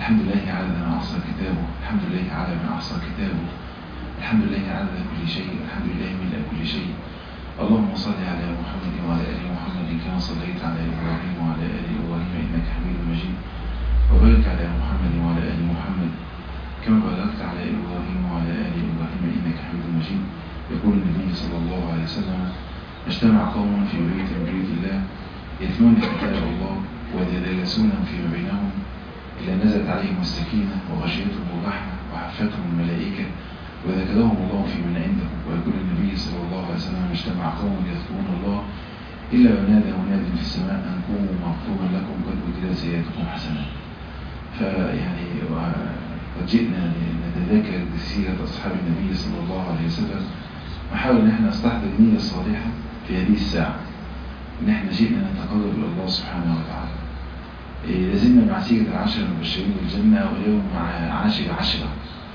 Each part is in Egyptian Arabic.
الحمد لله على ما أحصى كتابه الحمد لله على ما أحصى كتابه الحمد لله على كل شيء الحمد لله من كل شيء اللهم صل على محمد وعلى آل محمد كما صليت على إبراهيم وعلى آل إبراهيم إنك حميد مجيد وبارك على محمد وعلى آل محمد كما باركت على إبراهيم وعلى آل إبراهيم إنك حميد مجيد يقول النبي صلى الله عليه وسلم اجتمع قوم في بيت من بيوت الله يتلون كتاب الله ويتدارسونه فيما بينهم إلا نزلت عليهم السكينة وغشيتهم الرحمة وحفتهم الملائكة وذكرهم الله في من عنده ويقول النبي صلى الله عليه وسلم اجتمع قوم يذكرون الله إلا ونادى مناد في السماء أن قوموا مغفورا لكم قد بدلت سيئاتكم حسنات فيعني قد جئنا نتذاكر سيرة أصحاب النبي صلى الله عليه وسلم نحاول ان احنا نستحضر النية الصالحة في هذه الساعة ان احنا جئنا نتقرب الى الله سبحانه وتعالى إيه لازلنا مع سيرة العشر المبشرين بالجنة واليوم مع عاشر عشرة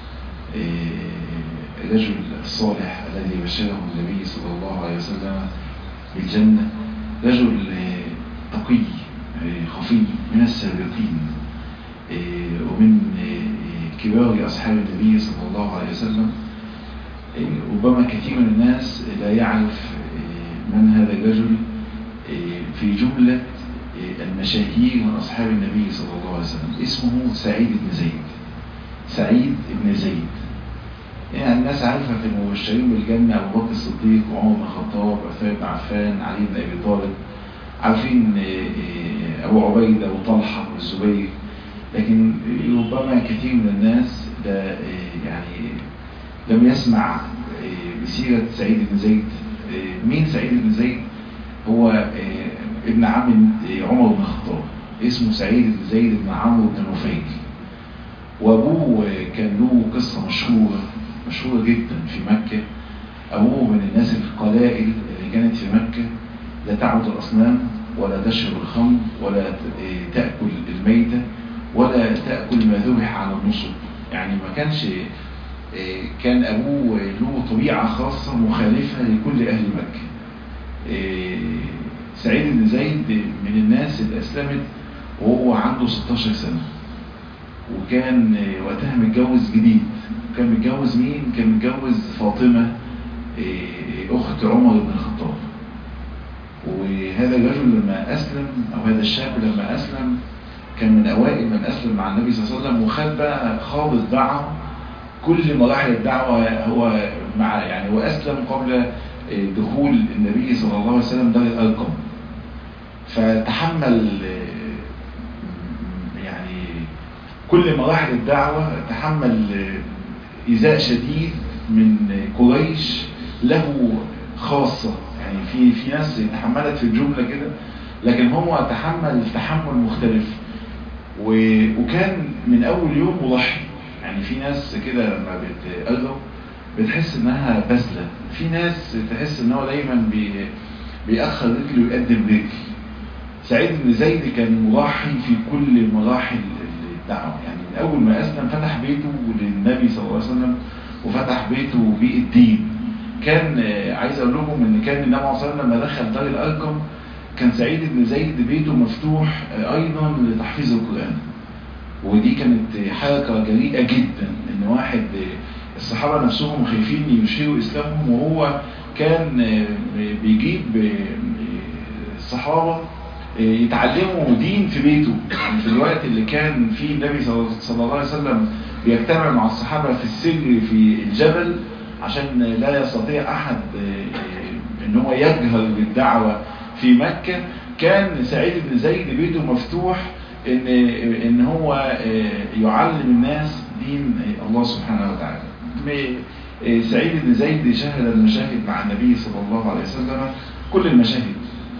إيه الرجل الصالح الذي بشره النبي صلى الله عليه وسلم بالجنة رجل إيه تقي خفي من السابقين ومن كبار أصحاب النبي صلى الله عليه وسلم ربما كثير من الناس لا يعرف من هذا الرجل في جملة المشاهير من أصحاب النبي صلى الله عليه وسلم اسمه سعيد بن زيد سعيد بن زيد يعني الناس عارفة في المبشرين بالجنة أبو بكر الصديق وعمر بن الخطاب عثمان بن عفان علي بن أبي طالب عارفين أبو عبيدة وطلحة والزبير لكن ربما كثير من الناس لا يعني لم يسمع بسيرة سعيد بن زيد مين سعيد بن زيد هو ابن عم عمر بن الخطاب اسمه سعيد بن زيد بن عمرو بن نفيل وابوه كان له قصة مشهورة مشهورة جدا في مكة ابوه من الناس القلائل اللي كانت في مكة لا تعبد الأصنام ولا تشرب الخمر ولا تأكل الميتة ولا تأكل ما ذبح على النصب يعني ما كانش كان أبوه له طبيعة خاصة مخالفة لكل أهل مكة سعيد بن زيد من الناس اللي أسلمت وهو عنده 16 سنة وكان وقتها متجوز جديد كان متجوز مين؟ كان متجوز فاطمة أخت عمر بن الخطاب وهذا الرجل لما أسلم أو هذا الشاب لما أسلم كان من أوائل من أسلم مع النبي صلى الله عليه وسلم وخد بقى خاض الدعوة كل مراحل الدعوة هو مع يعني وأسلم قبل دخول النبي صلى الله عليه وسلم دار الأرقم فتحمل يعني كل مراحل الدعوة تحمل إزاء شديد من قريش له خاصة يعني في في ناس تحملت في الجملة كده لكن هو تحمل تحمل مختلف وكان من أول يوم مضحي يعني في ناس كده لما بتقرب بتحس انها بذله في ناس تحس ان هو دايما بي بيأخر رجل ويقدم رجل سعيد بن زيد كان مضحي في كل مراحل الدعوه يعني من اول ما اسلم فتح بيته للنبي صلى الله عليه وسلم وفتح بيته بالدين كان عايز اقول لكم ان كان النبي صلى الله عليه وسلم لما دخل دار الارقم كان سعيد بن زيد بيته مفتوح ايضا لتحفيظ القران ودي كانت حركة جريئة جدا ان واحد الصحابة نفسهم خايفين يشيروا اسلامهم وهو كان بيجيب الصحابة يتعلموا دين في بيته يعني في الوقت اللي كان فيه النبي صلى الله عليه وسلم بيجتمع مع الصحابة في السجن في الجبل عشان لا يستطيع احد ان هو يجهر بالدعوة في مكة كان سعيد بن زيد بيته مفتوح ان ان هو يعلم الناس دين الله سبحانه وتعالى سعيد بن زيد شهد المشاهد مع النبي صلى الله عليه وسلم كل المشاهد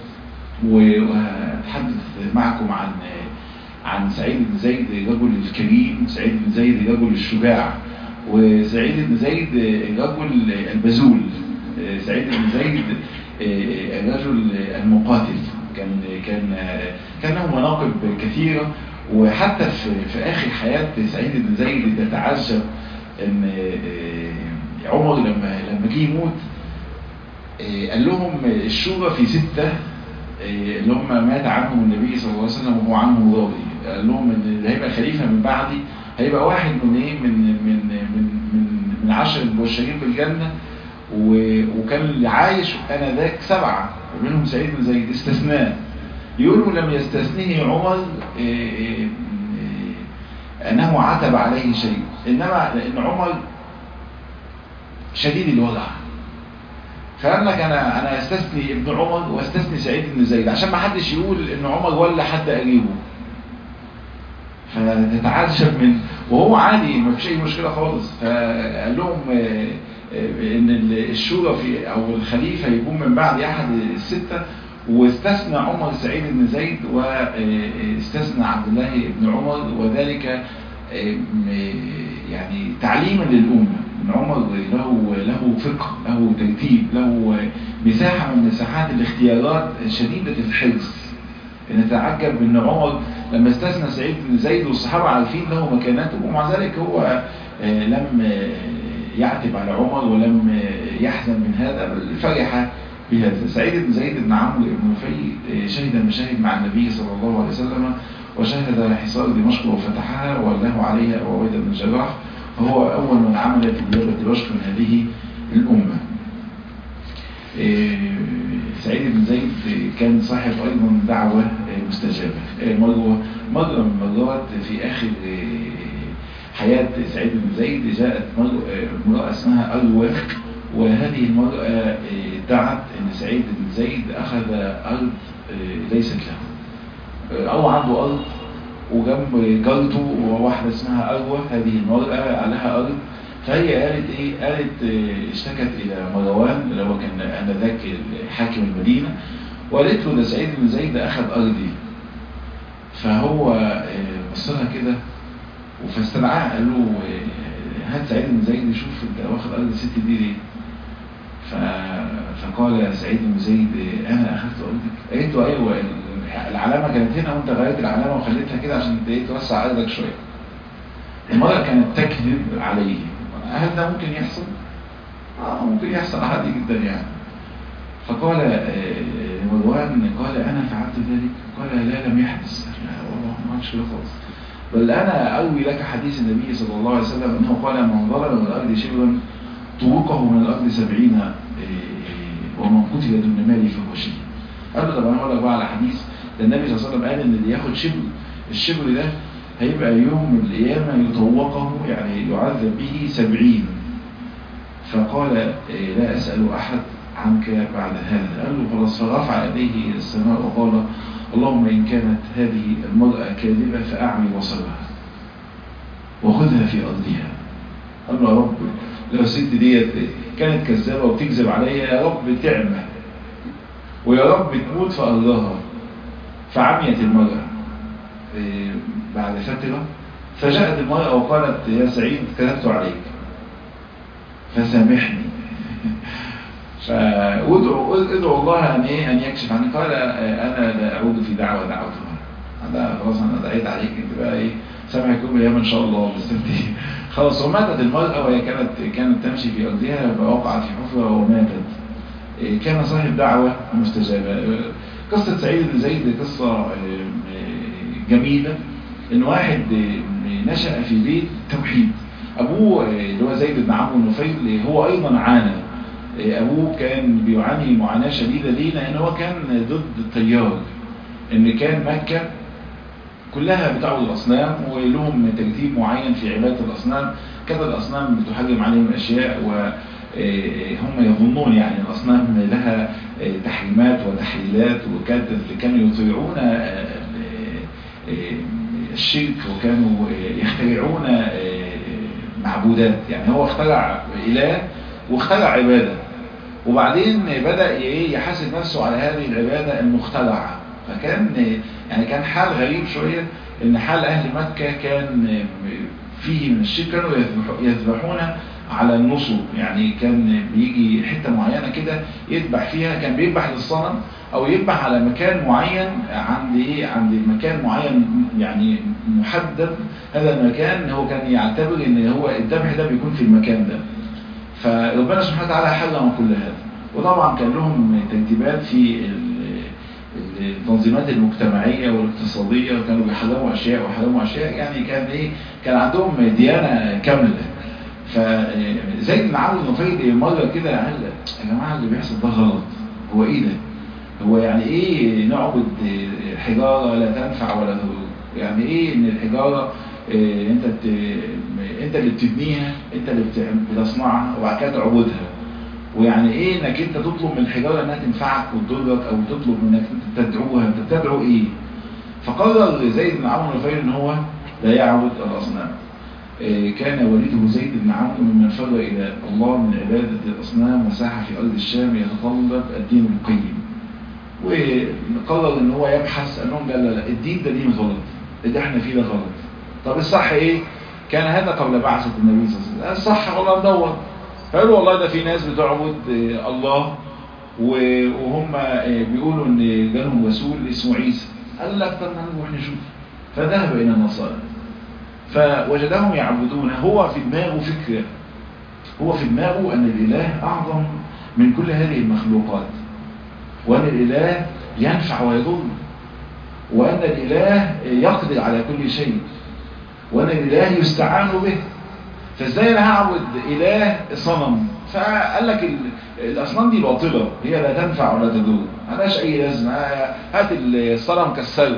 وهتحدث معكم عن عن سعيد بن زيد الرجل الكريم سعيد بن زيد الرجل الشجاع وسعيد بن زيد الرجل البذول سعيد بن زيد الرجل المقاتل كان كان كان له مناقب كثيرة وحتى في, في آخر حياة سعيد بن زيد تتعجب ان عمر لما لما جه يموت قال لهم الشورى في ستة اللي هم مات عنهم النبي صلى الله عليه وسلم وهو عنهم راضي قال لهم ان اللي هيبقى خليفه من بعدي هيبقى واحد من ايه من من من من من عشر المبشرين بالجنه وكان اللي عايش انذاك سبعه ومنهم سعيد بن زيد استثناء يقولوا لم يستثنيه عمر انه عتب عليه شيء انما لان عمر شديد الوضع فقال لك انا انا استثني ابن عمر واستثني سعيد بن زيد عشان ما حدش يقول ان عمر ولا حد قريبه فتتعجب من وهو عادي ما فيش اي مشكله خالص فقال لهم ان الشورى في او الخليفه يكون من بعد احد السته واستثنى عمر سعيد بن زيد واستثنى عبد الله بن عمر وذلك يعني تعليما للامه ان عمر له له فقه له ترتيب له مساحه من مساحات الاختيارات شديده الحرص نتعجب ان عمر لما استثنى سعيد بن زيد والصحابه عارفين له مكانته ومع ذلك هو لم يعتب على عمر ولم يحزن من هذا بل فرح بهذا سعيد بن زيد بن عمرو بن نفيل شهد المشاهد مع النبي صلى الله عليه وسلم وشهد حصار دمشق وفتحها والله عليها أبو عبيدة بن الجراح فهو أول من عمل في ديابة دمشق من هذه الأمة سعيد بن زيد كان صاحب أيضا دعوة مستجابة مرة مرة من المرات في آخر حياة سعيد بن زيد جاءت امرأة اسمها أروى وهذه المرأة ادعت أن سعيد بن زيد أخذ أرض ليست له أو عنده أرض وجنب جارته وواحدة اسمها أروى هذه المرأة لها أرض فهي قالت ايه قالت اشتكت الى مروان اللي هو كان انذاك حاكم المدينه وقالت له ده سعيد بن زيد اخذ ارضي فهو بص لها كده فاستدعاها قال له هات سعيد بن زيد شوف انت واخد ارض الست دي ليه فقال سعيد بن زيد انا اخذت ارضك قالت له ايوه العلامه كانت هنا وانت غيرت العلامه وخليتها كده عشان توسع ارضك شويه المرأة كانت تكذب عليه هل ده ممكن يحصل؟ آه ممكن يحصل عادي جدا يعني فقال مروان قال أنا فعلت ذلك قال لا لم يحدث لا والله ما عادش كده خالص بل أنا أروي لك حديث النبي صلى الله عليه وسلم أنه قال من ضرب من الأرض شبرا طوقه من الأرض سبعين ومن قتل دون مالي فهو شيء قال له طب أنا أقول لك بقى على حديث ده النبي صلى الله عليه وسلم قال إن اللي ياخد شبر الشبر ده هيبقى يوم القيامة يطوقه يعني يعذب به سبعين فقال لا أسأل أحد عنك بعد هذا قال له خلاص فرفع يديه إلى السماء وقال اللهم إن كانت هذه المرأة كاذبة فأعمي بصرها وخذها في أرضها قال له يا رب لو الست ديت كانت كذابة وبتكذب عليا يا رب تعمى ويا رب تموت في أرضها فعميت المرأة بعد فترة فجاءت المرأة وقالت يا سعيد كذبت عليك فسامحني فادعو ادعو الله ان ايه ان يكشف عني قال انا لا اعود في دعوه دعوتها انا خلاص انا دعيت عليك انت بقى ايه سامحك يوم الايام ان شاء الله بس انت خلاص وماتت المرأة وهي كانت كانت تمشي في ارضها فوقعت في حفرة وماتت كان صاحب دعوة مستجابة قصة سعيد بن زيد قصة جميلة ان واحد نشأ في بيت توحيد ابوه اللي هو زيد بن عمرو النفيل هو ايضا عانى ابوه كان بيعاني معاناة شديدة ليه لان هو كان ضد التيار ان كان مكة كلها بتعبد الاصنام ولهم ترتيب معين في عبادة الاصنام كانت الاصنام بتحجم عليهم اشياء وهم يظنون يعني الاصنام لها تحريمات وتحليلات وكانت كانوا يطيعون الشرك وكانوا يخترعون معبودات يعني هو اخترع إله واخترع عبادة وبعدين بدأ يحاسب نفسه على هذه العبادة المخترعة فكان يعني كان حال غريب شوية ان حال اهل مكة كان فيه من الشرك كانوا يذبحون على النصب يعني كان بيجي حتة معينة كده يذبح فيها كان بيذبح للصنم او يذبح على مكان معين عند ايه عند مكان معين يعني محدد هذا المكان هو كان يعتبر ان هو الذبح ده بيكون في المكان ده فربنا سبحانه وتعالى حرم كل هذا وطبعا كان لهم ترتيبات في التنظيمات المجتمعية والاقتصادية وكانوا بيحرموا أشياء وحرموا أشياء يعني كان إيه كان عندهم ديانة كاملة فزي بن عمرو بن نفيل مرة كده قال يا جماعة اللي بيحصل ده غلط هو إيه ده؟ هو يعني إيه نعبد حجارة لا تنفع ولا تضر؟ يعني إيه إن الحجارة إيه أنت بت... أنت اللي بتبنيها أنت اللي بتصنعها وبعد كده تعبدها ويعني ايه انك انت تطلب من الحجارة انها تنفعك وتضرك او تطلب منك انت تدعوها انت بتدعو ايه فقرر زيد بن عمرو النفيل ان هو لا يعبد الاصنام إيه كان والده زيد بن عمرو ممن فر الى الله من عبادة الاصنام وساح في ارض الشام يتطلب الدين القيم وقرر ان هو يبحث انهم لا لا لا الدين ده دين غلط اللي احنا فيه ده غلط طب الصح ايه كان هذا قبل بعثة النبي صلى الله عليه وسلم الصح والله ندور فقالوا والله ده في ناس بتعبد الله وهم بيقولوا ان جالهم رسول اسمه عيسى قال لك طب نروح نشوف فذهب الى النصارى فوجدهم يعبدون هو في دماغه فكرة هو في دماغه ان الاله اعظم من كل هذه المخلوقات وان الاله ينفع ويضر وان الاله يقدر على كل شيء وان الاله يستعان به فازاي انا هعبد اله صنم فقال لك الاصنام دي باطله هي لا تنفع ولا تضر مالهاش اي لازمه هات الصنم كسره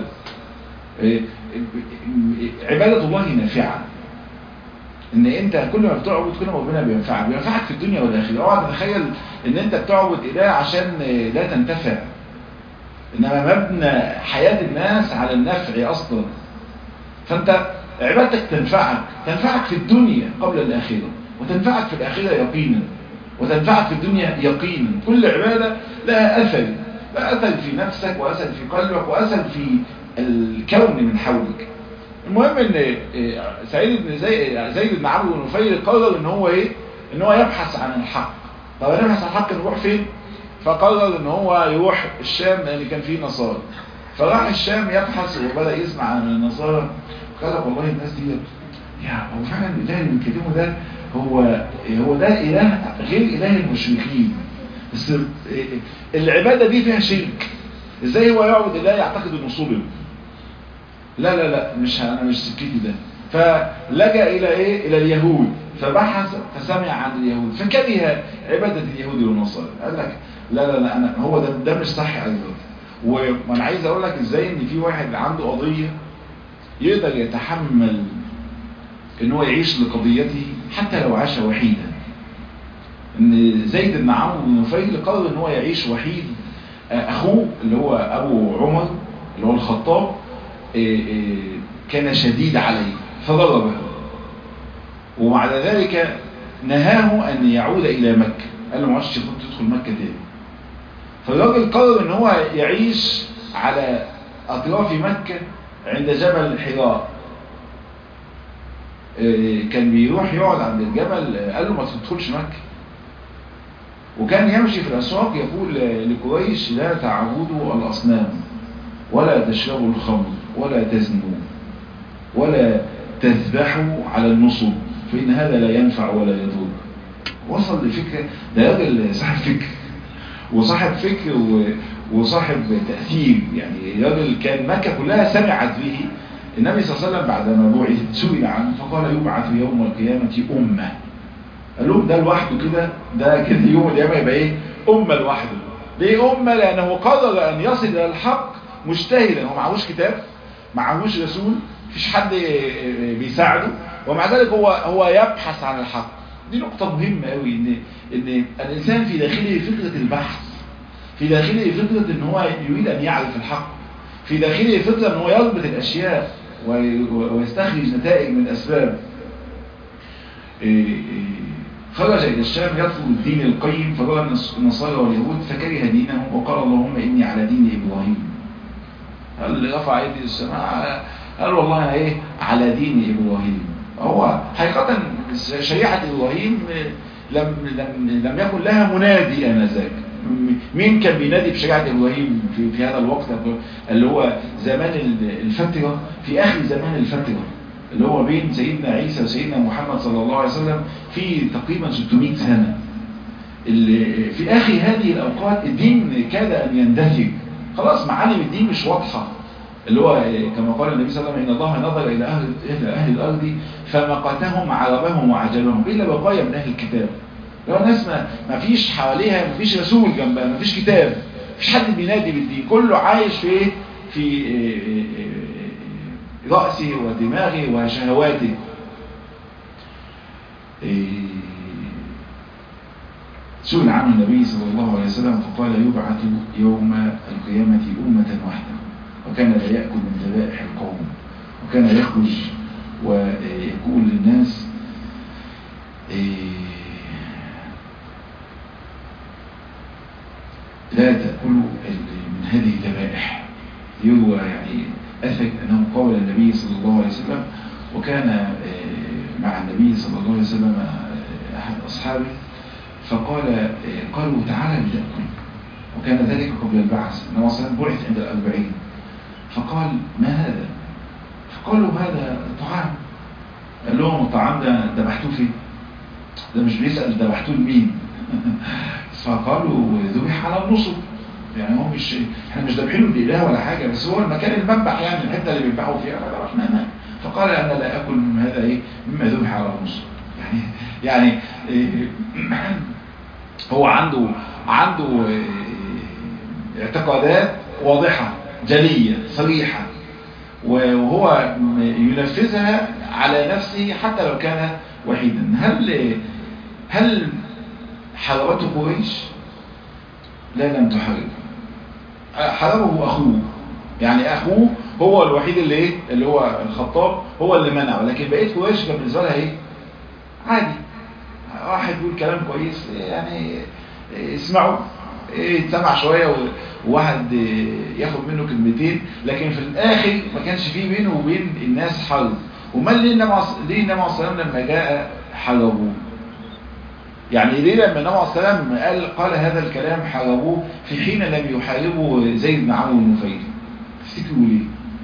عباده الله نافعه ان انت كل ما بتعبد كل ما ربنا بينفعك بينفعك في الدنيا والاخره اوعى تتخيل ان انت بتعبد اله عشان لا تنتفع انما مبنى حياه الناس على النفع اصلا فانت عبادتك تنفعك تنفعك في الدنيا قبل الآخرة وتنفعك في الآخرة يقينا وتنفعك في الدنيا يقينا كل عبادة لها أثر لها أثر في نفسك وأثر في قلبك وأثر في الكون من حولك المهم ان سعيد بن زي زيد بن عمرو بن نفيل قرر ان هو ايه ان هو يبحث عن الحق طب يبحث عن الحق نروح فين فقرر ان هو يروح الشام لان كان فيه نصارى فراح الشام يبحث وبدأ يسمع عن النصارى قال والله الناس دي يا هو فعلا الاله اللي بيكلمه ده هو هو ده اله غير اله المشركين بس العباده دي فيها شرك ازاي هو يعبد اله يعتقد انه صلب لا لا لا مش انا مش سكتي ده فلجأ الى ايه الى اليهود فبحث فسمع عن اليهود فكره عباده اليهود والنصارى قال لك لا لا لا انا هو ده ده مش صح ايضا وانا عايز اقول لك ازاي ان في واحد عنده قضيه يقدر يتحمل ان هو يعيش لقضيته حتى لو عاش وحيدا ان زيد بن عمرو بن نفيل قرر ان هو يعيش وحيد اخوه اللي هو ابو عمر اللي هو الخطاب كان شديد عليه فضربه ومع ذلك نهاه ان يعود الى مكة قال له ما عادش تدخل مكة تاني فالراجل قرر ان هو يعيش على اطراف مكة عند جبل حراء كان بيروح يقعد عند الجبل قال له ما تدخلش مكة وكان يمشي في الأسواق يقول لقريش لا تعبدوا الأصنام ولا تشربوا الخمر ولا تزنوا ولا تذبحوا على النصب فإن هذا لا ينفع ولا يضر وصل لفكرة ده راجل صاحب فكر وصاحب فكر وصاحب تأثير يعني راجل كان مكة كلها سمعت به النبي صلى الله عليه وسلم بعدما بعث سئل عنه فقال يبعث يوم القيامة أمة قال لهم ده لوحده كده ده كده يوم القيامة يبقى ايه أمة لوحده ليه أمة لأنه قرر أن يصل إلى الحق مجتهدا هو معهوش كتاب معهوش رسول مفيش حد بيساعده ومع ذلك هو هو يبحث عن الحق دي نقطة مهمة قوي ان ان الانسان في داخله فكرة البحث في داخله فكرة ان هو يريد ان يعرف الحق في داخله فكرة ان هو يربط الاشياء ويستخرج نتائج من اسباب خرج الى الشام يطلب الدين القيم فرأى النصارى واليهود فكره دينهم وقال اللهم اني على دين ابراهيم قال رفع يدي السماء قال والله انا ايه على دين ابراهيم هو حقيقة شريعة ابراهيم لم, لم, لم يكن لها منادي انذاك مين كان بينادي بشريعة ابراهيم في, في هذا الوقت اللي هو زمان الفترة في اخر زمان الفترة اللي هو بين سيدنا عيسى وسيدنا محمد صلى الله عليه وسلم في تقريبا 600 سنة اللي في اخر هذه الاوقات الدين كاد ان يندثر خلاص معالم الدين مش واضحة اللي هو كما قال النبي صلى الله عليه وسلم إن الله نظر إلى أهل, إلى أهل الأرض فمقتهم عربهم وعجلهم إلا بقايا من أهل الكتاب لو الناس ما, ما فيش حواليها ما فيش رسول جنبها ما فيش كتاب ما فيش حد بينادي بالدين كله عايش في إيه؟ في رأسه ودماغه وشهواته سئل عن النبي صلى الله عليه وسلم فقال يبعث يوم القيامة أمة واحدة وكان لا يأكل من ذبائح القوم وكان يخرج ويقول للناس لا تأكلوا من هذه الذبائح يروى يعني أثبت أنه قول النبي صلى الله عليه وسلم وكان مع النبي صلى الله عليه وسلم أحد أصحابه فقال قالوا تعالى لتأكل وكان ذلك قبل البعث النبي صلى الله عليه وسلم بعث عند الأربعين فقال ما هذا فقالوا هذا طعام قال لهم الطعام ده ذبحتوه فين ده مش بيسأل ذبحتوه لمين فقالوا ذبح على النصب يعني هو مش احنا مش ذابحينه لإله ولا حاجة بس هو المكان المذبح يعني الحته اللي بيذبحوا فيها فذبحنا هناك فقال انا لا اكل من هذا ايه مما ذبح على النصب يعني يعني إيه هو عنده عنده إيه اعتقادات واضحة جلية صريحة وهو ينفذها على نفسه حتى لو كان وحيدا هل هل حربته قريش لا لم تحرب حربه اخوه يعني اخوه هو الوحيد اللي ايه اللي هو الخطاب هو اللي منعه لكن بقيه قريش كان بالنسبه لها ايه عادي واحد يقول كلام كويس يعني اسمعوا يتسمع شويه وواحد ياخد منه كلمتين لكن في الاخر ما كانش فيه بينه وبين الناس حرب امال ليه النبي ليه النبي صلى الله عليه وسلم لما جاء حربوه يعني ليه لما النبي عليه السلام قال قال هذا الكلام حاربوه في حين لم يحاربوا زيد بن عمرو النفيل تفتكروا ليه؟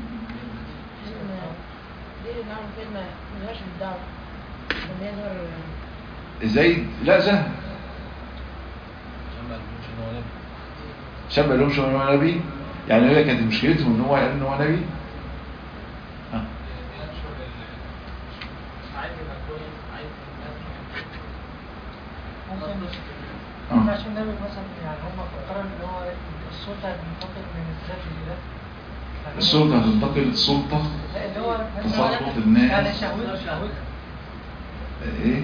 زيد لا زهد شاب لهمش ان هو نبي يعني هي كانت مشكلتهم ان هو قال ان هو نبي ها عشان النبي مثلا يعني هم فكروا ان هو السلطه هتنتقل من الذات لله السلطة هتنتقل السلطة اللي هو تسلط الناس يعني شهوته شهوته ايه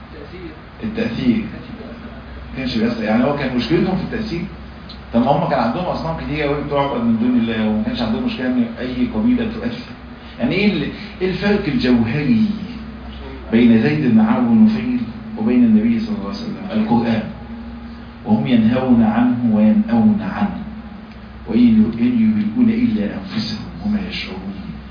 التأثير كانش بس يعني هو كان مشكلتهم في التأثير طب ما هم كان عندهم اصنام كتير قوي بتعبد من دون الله وما كانش عندهم مشكله ان اي قبيله تؤثر يعني ايه ايه الفرق الجوهري بين زيد بن عمرو ونفيل وبين النبي صلى الله عليه وسلم القران وهم ينهون عنه وينأون عنه وإن يهلكون إلا أنفسهم وما يشعرون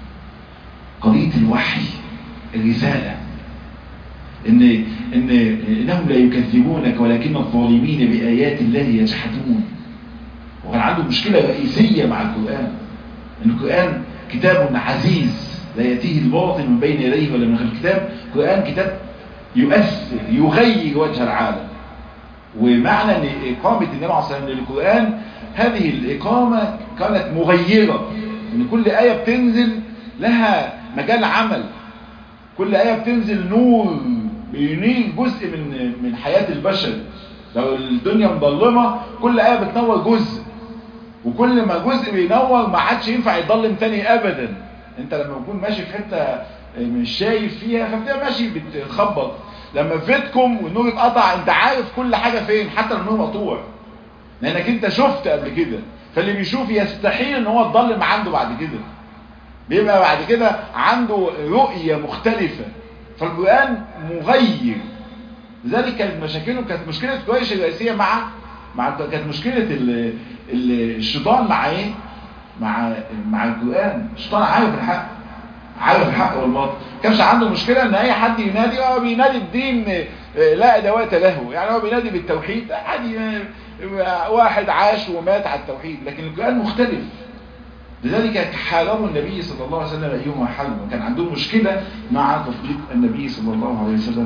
قضية الوحي الرسالة إن, إن إنهم لا يكذبونك ولكن الظالمين بآيات الله يجحدون وكان عنده مشكلة رئيسية مع القرآن إن القرآن كتاب عزيز لا يأتيه الباطل من بين يديه ولا من خلف الكتاب القرآن كتاب يؤثر يغير وجه العالم ومعنى ان اقامة النبي عليه الصلاة والسلام للقرآن هذه الاقامة كانت مغيرة ان كل آية بتنزل لها مجال عمل كل آية بتنزل نور بينير جزء من من حياة البشر لو الدنيا مظلمة كل آية بتنور جزء وكل ما جزء بينور ما عادش ينفع يضلم تاني ابدا انت لما تكون ماشي في حتة مش شايف فيها فبتبقى ماشي بتخبط لما فيتكم والنور اتقطع انت عارف كل حاجة فين حتى لو النور مقطوع لانك انت شفت قبل كده فاللي بيشوف يستحيل ان هو يتضلم عنده بعد كده بيبقى بعد كده عنده رؤية مختلفة فالقرآن مغير لذلك كانت مشاكله كانت مشكلة قريش الرئيسية مع مع كانت مشكلة ال... ال... الشيطان مع ايه مع مع القرآن الشيطان عارف الحق عارف الحق والباطل كانش عنده مشكلة ان اي حد ينادي هو بينادي الدين لا ادوات له يعني هو بينادي بالتوحيد عادي واحد عاش ومات على التوحيد لكن القرآن مختلف لذلك حاربوا النبي صلى الله عليه وسلم أيهما حرب وكان عندهم مشكلة مع تطبيق النبي صلى الله عليه وسلم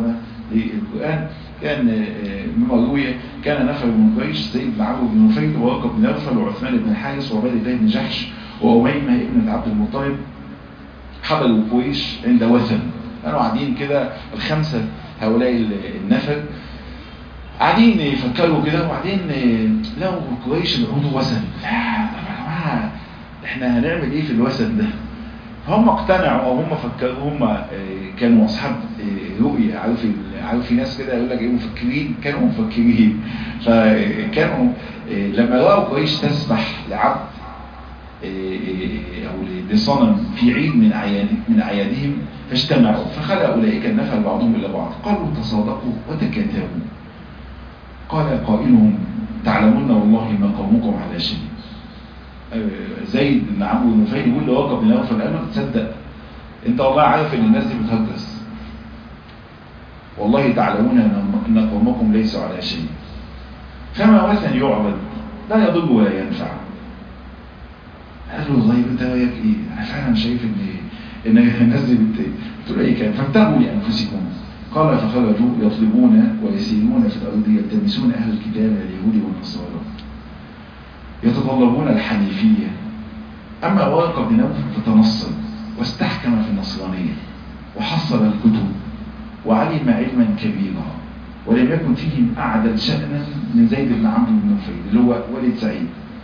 القرآن كان مما روي كان نفر من قريش زيد بن عمرو بن نفيل وورقه بن نوفل وعثمان بن الحارث وعباد الله بن جحش وأميمة ابنة عبد المطلب حضروا قريش عند وثن كانوا قاعدين كده الخمسة هؤلاء النفر قاعدين يفكروا كده وبعدين لقوا قريش بيعودوا وثن لا طب يا جماعه احنا هنعمل ايه في الوثن ده هم اقتنعوا او هم فكروا هم كانوا اصحاب رؤيه عارف عارف في ناس كده يقول لك ايه مفكرين كانوا مفكرين فكانوا لما راوا قريش تسبح لعبد او لصنم في عيد من اعياد من اعيادهم فاجتمعوا فخلى اولئك النفر بعضهم الى بعض قالوا تصادقوا وتكاتبوا قال قائلهم تعلمون والله ما قومكم على شيء زيد بن عمرو بن نفيل يقول لوقف بن نوفل قال له تصدق انت والله عارف ان الناس دي بتهجس والله تعلمون ان قومكم ليسوا على شيء فما وثن يعبد لا يضر ولا ينفع قال له طيب انت رايك ايه انا فعلا شايف ان ان الناس دي بتقول اي كلام فابتغوا لانفسكم قال فخرجوا يطلبون ويسيرون في الارض يلتمسون اهل الكتاب اليهود والنصارى يتطلبون الحنيفية أما ورقة بن نوفل فتنصل واستحكم في النصرانية وحصل الكتب وعلم علما كبيرا ولم يكن فيهم أعدل شأنا من زيد بن عمرو بن نفيل اللي هو والد سعيد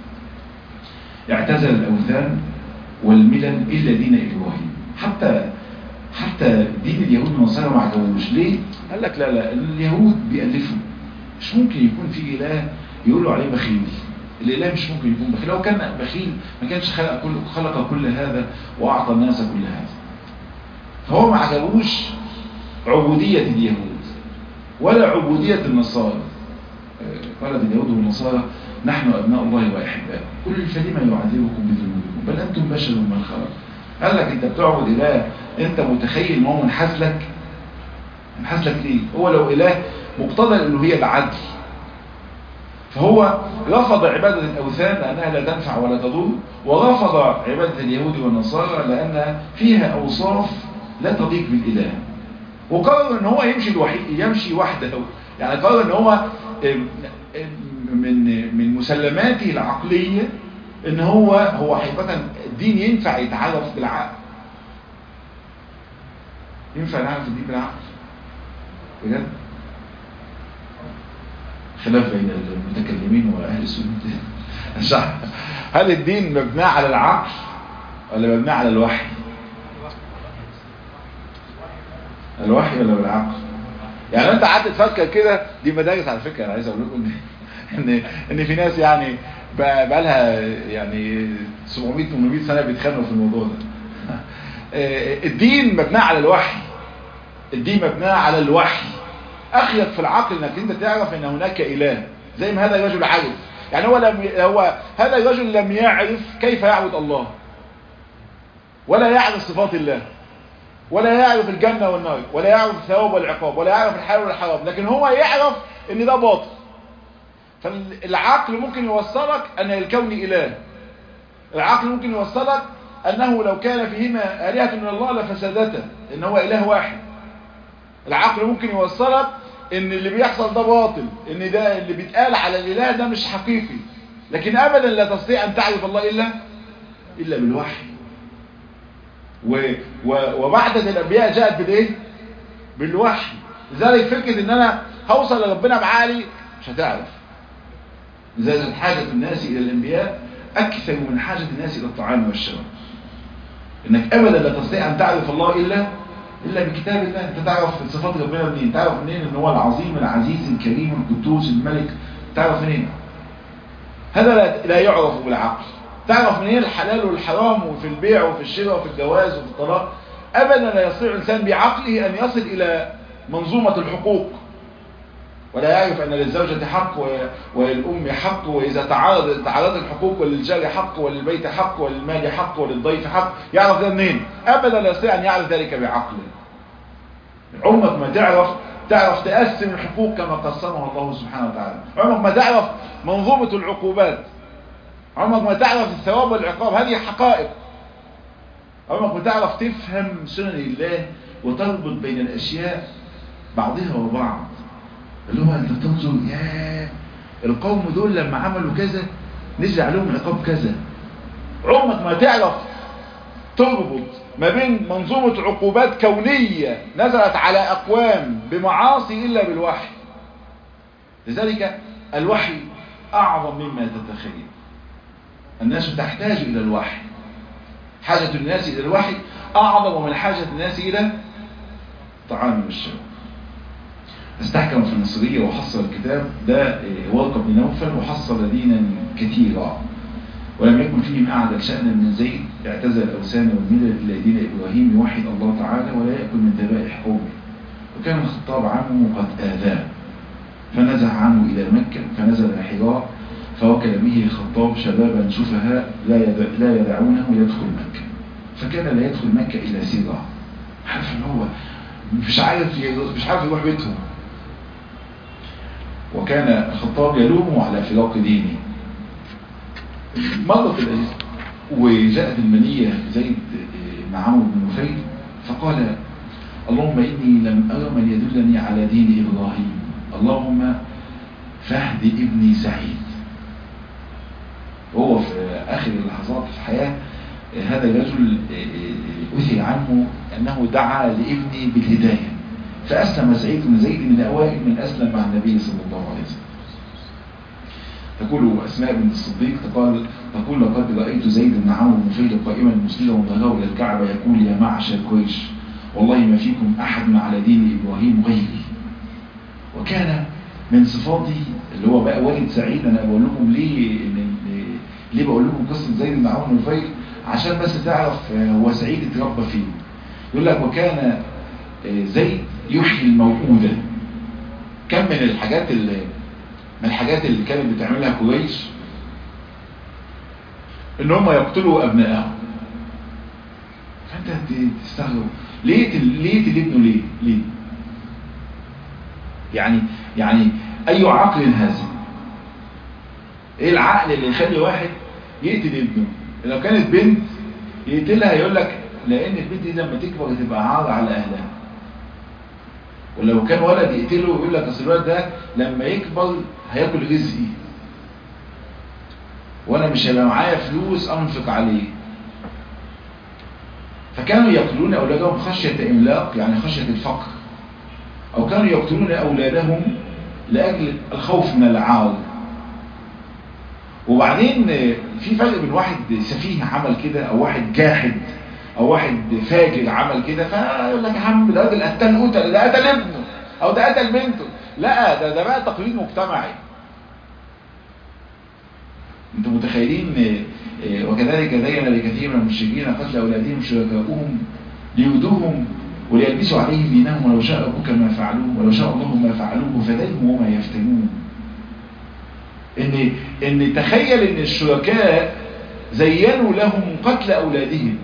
اعتزل الأوثان والملل إلا دين إبراهيم حتى حتى دين اليهود والنصارى ما عجبوش ليه؟ قال لك لا لا اليهود بيألفوا مش ممكن يكون في إله يقولوا عليه بخيل الإله مش ممكن يكون بخيل لو كان بخيل ما كانش خلق كل, خلق كل هذا وأعطى الناس كل هذا فهو ما عجبوش عبودية اليهود ولا عبودية النصارى قالت اليهود والنصارى نحن أبناء الله وأحباؤه قل فلما يعذبكم بذنوبكم بل أنتم بشر من خلق قال لك أنت بتعبد إله أنت متخيل ما هو منحاز لك منحاز لك ليه هو لو إله مقتضى الألوهية بعدل فهو رفض عبادة الأوثان لأنها لا تنفع ولا تضر ورفض عبادة اليهود والنصارى لأن فيها أوصاف لا تضيق بالإله وقرر ان هو يمشي الوحيد يمشي وحده يعني قرر ان هو من من مسلماته العقلية ان هو هو حقيقة الدين ينفع يتعرف بالعقل ينفع نعرف الدين بالعقل بجد خلاف بين المتكلمين واهل السنه هل الدين مبني على العقل ولا مبني على الوحي الوحي ولا بالعقل يعني انت قعدت تفكر كده دي مدارس على فكره انا عايز اقول لكم ان ان في ناس يعني بقى لها يعني 700 800 سنه بيتخانقوا في الموضوع ده الدين مبني على الوحي الدين مبني على الوحي اخيط في العقل انك انت تعرف ان هناك اله زي ما هذا الرجل عرف يعني هو لم هو هذا الرجل لم يعرف كيف يعبد الله ولا يعرف صفات الله ولا يعرف الجنة والنار ولا يعرف الثواب والعقاب ولا يعرف الحلال والحرام لكن هو يعرف ان ده باطل فالعقل ممكن يوصلك ان الكون اله العقل ممكن يوصلك انه لو كان فيهما آلهة من الله لفسدتا ان هو اله واحد العقل ممكن يوصلك ان اللي بيحصل ده باطل ان ده اللي بيتقال على الاله ده مش حقيقي لكن ابدا لا تستطيع ان تعرف الله الا الا بالوحي و و وبعدة الانبياء جاءت بالايه بالوحي لذلك فكرة ان انا هوصل لربنا بعالي مش هتعرف لذلك حاجة الناس الى الانبياء اكثر من حاجة الناس الى الطعام والشراب انك ابدا لا تستطيع ان تعرف الله الا الا بكتاب الله انت تعرف صفات ربنا منين تعرف منين ان هو العظيم العزيز الكريم القدوس الملك تعرف منين هذا لا, لا يعرف بالعقل تعرف منين الحلال والحرام وفي البيع وفي الشراء وفي الجواز وفي الطلاق ابدا لا يستطيع الانسان بعقله ان يصل الى منظومة الحقوق ولا يعرف ان للزوجة حق وللام حق واذا تعارض تعارضت الحقوق وللجار حق وللبيت حق وللمال حق وللضيف حق يعرف ده منين ابدا لا يستطيع ان يعرف ذلك بعقله عمرك ما تعرف تعرف تقسم الحقوق كما قسمها الله سبحانه وتعالى عمرك ما تعرف منظومة العقوبات عمرك ما تعرف الثواب والعقاب هذه حقائق عمرك ما تعرف تفهم سنن الله وتربط بين الأشياء بعضها وبعض اللي هو انت بتنظر يا القوم دول لما عملوا كذا نزل عليهم عقاب كذا عمرك ما تعرف تربط ما بين منظومة عقوبات كونية نزلت على أقوام بمعاصي إلا بالوحي لذلك الوحي أعظم مما تتخيل الناس تحتاج إلى الوحي حاجة الناس إلى الوحي أعظم من حاجة الناس إلى طعام والشرب استحكم في النصرية وحصل الكتاب ده ورقة بن نوفل وحصل دينا كثيرا ولم يكن فيهم أعدل شأنا من زيد اعتزل الأوثان والملل إلى دين إبراهيم يوحد الله تعالى ولا يأكل من ذبائح قومه وكان الخطاب عمه قد آذاه فنزع عنه إلى مكة فنزل حراء فوكل به الخطاب شبابا شفهاء لا لا يدعونه يدخل مكة فكان لا يدخل مكة إلى سيرة عارف ان هو مش عارف مش عارف يروح بيتهم وكان الخطاب يلومه على فراق دينه مرت الأيام وجاءت المنية زيد مع عمرو بن نفيل فقال اللهم إني لم أرى من يدلني على دين إبراهيم اللهم فهد ابني سعيد هو في آخر اللحظات في الحياة هذا الرجل أثر عنه أنه دعا لابني بالهداية فأسلم سعيد بن زيد من أوائل من أسلم مع النبي صلى الله عليه وسلم تقول أسماء بنت الصديق تقول, تقول لقد رأيت زيد بن عمرو بن فيل قائما مسلما ظهره إلى الكعبة يقول يا معشر قريش والله ما فيكم أحد على دين إبراهيم غيري وكان من صفاتي اللي هو بقى والد سعيد أنا بقول لكم ليه ليه بقول لكم قصة زيد بن عمرو بن فيل عشان بس تعرف هو سعيد اتربى فين يقول لك وكان زيد يحيي الموءودة كم من الحاجات اللي من الحاجات اللي كانت بتعملها قريش ان هم يقتلوا ابنائهم فانت تستغرب ليه ليه تلبنوا ليه ليه يعني يعني اي عقل هذا ايه العقل اللي يخلي واحد يقتل ابنه لو كانت بنت يقتلها يقول لك لان البنت دي لما تكبر تبقى عار على اهلها ولو كان ولد يقتله يقول لك اصل الولد ده لما يكبر هياكل رزقي وانا مش هيبقى معايا فلوس انفق عليه فكانوا يقتلون اولادهم خشيه املاق يعني خشيه الفقر او كانوا يقتلون اولادهم لاجل الخوف من العار وبعدين في فرق بين واحد سفيه عمل كده او واحد جاحد او واحد فاجر عمل كده فيقول لك يا عم ده راجل قتل قتل ده قتل ابنه او ده قتل بنته لا ده ده بقى تقليد مجتمعي انتم متخيلين وكذلك زين لكثير من المشركين قتل اولادهم شركاؤهم ليودوهم وليلبسوا عليهم دينهم ولو شاء ربك ما فعلوه ولو شاء الله ما فعلوه فذلهم وما يفتنون ان ان تخيل ان الشركاء زينوا لهم قتل اولادهم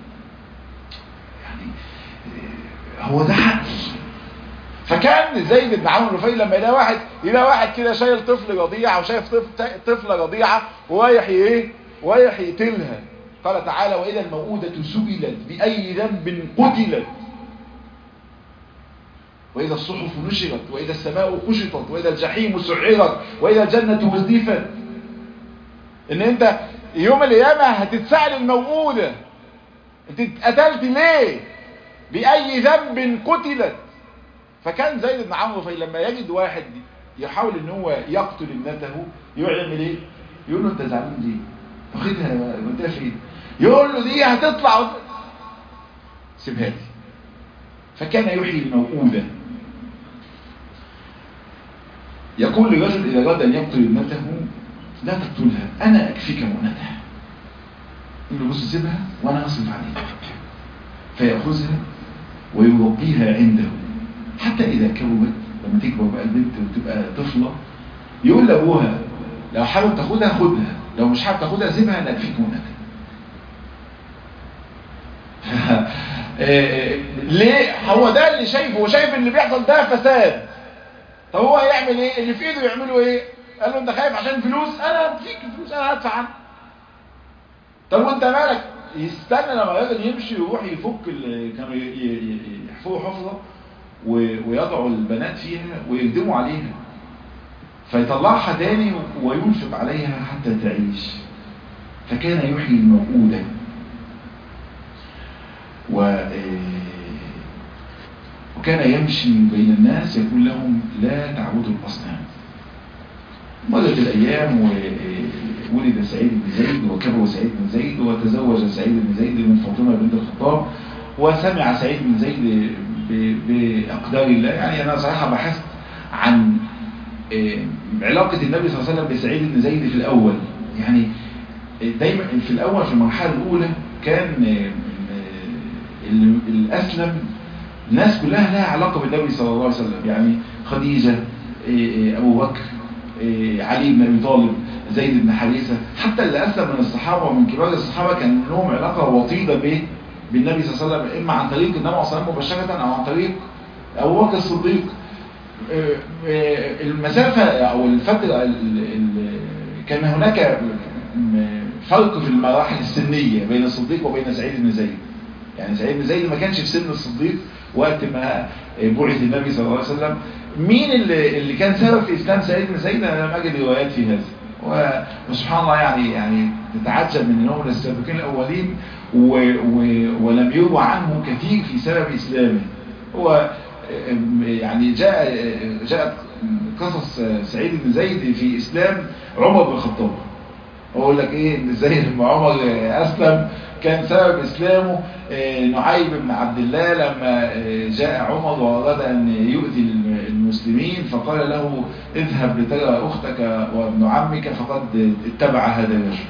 يعني هو ده حق فكان زيد بن عمرو الرفيع لما يلاقي واحد يلاقي واحد كده شايل طفل رضيع او شايف طفل طفله رضيعه ورايح ايه ورايح يقتلها قال تعالى واذا الموءودة سئلت باي ذنب قتلت وإذا الصحف نشرت وإذا السماء كشطت وإذا الجحيم سعرت وإذا الجنة وزدفت إن أنت يوم القيامة هتتسأل الموؤودة أنت اتقتلت ليه بأي ذنب قتلت فكان زيد بن عمرو في لما يجد واحد يحاول ان هو يقتل ابنته يعمل ايه يقول له انت زعلان ليه واخدها وانت فين يقول له دي هتطلع وت... سيبها لي فكان يحيي الموؤودة يقول لرجل إذا أراد أن يقتل ابنته لا تقتلها أنا أكفيك مؤنتها يقول له بص سيبها وأنا أصرف عليها فيأخذها ويربيها عنده حتى إذا كبرت لما تكبر بقى البنت وتبقى طفلة يقول لأبوها لو حابب تاخدها خدها لو مش حابب تاخدها سيبها أنا أكفيك مؤنتها ليه هو ده اللي شايفه هو شايف اللي بيحصل ده فساد طب هو هيعمل ايه اللي في ايده يعمله ايه قال له انت خايف عشان فلوس انا اديك فلوس انا هدفع عنك طب وانت مالك يستنى لما الراجل يمشي ويروح يفك اللي كانوا يحفروا حفره ويضعوا البنات فيها ويخدموا عليها فيطلعها تاني وينفق عليها حتى تعيش فكان يحيي الموءودة و وكان يمشي بين الناس يقول لهم لا تعبدوا الأصنام مضت الأيام وولد سعيد بن زيد وكبر سعيد بن زيد وتزوج سعيد بن زيد من فاطمة بنت الخطاب وسمع سعيد بن زيد بأقدار الله يعني أنا صراحة بحثت عن علاقة النبي صلى الله عليه وسلم بسعيد بن زيد في الأول يعني دايما في الأول في المرحلة الأولى كان الأسلم الناس كلها لها علاقة بالنبي صلى الله عليه وسلم يعني خديجة أبو بكر علي بن أبي طالب زيد بن حارثة حتى اللي أسلم من الصحابة ومن كبار الصحابة كان لهم علاقة وطيدة به بالنبي صلى الله عليه وسلم إما عن طريق النبي صلى الله عليه وسلم مباشرة أو عن طريق أبو بكر الصديق المسافة أو الفترة كان هناك فرق في المراحل السنية بين الصديق وبين سعيد بن زيد يعني سعيد بن زيد ما كانش في سن الصديق وقت ما بعث النبي صلى الله عليه وسلم مين اللي, اللي كان سبب في إسلام سعيد بن زيد أنا لم أجد روايات في هذا وسبحان الله يعني يعني تتعجب من انهم من السابقين الاولين و و ولم يروى عنه كثير في سبب اسلامه هو يعني جاء جاءت قصص سعيد بن زيد في اسلام عمر بن الخطاب اقول لك ايه ان ازاي لما عمر اسلم كان سبب اسلامه نعيب بن عبد الله لما جاء عمر واراد ان يؤذي المسلمين فقال له اذهب لترى اختك وابن عمك فقد اتبع هذا الرجل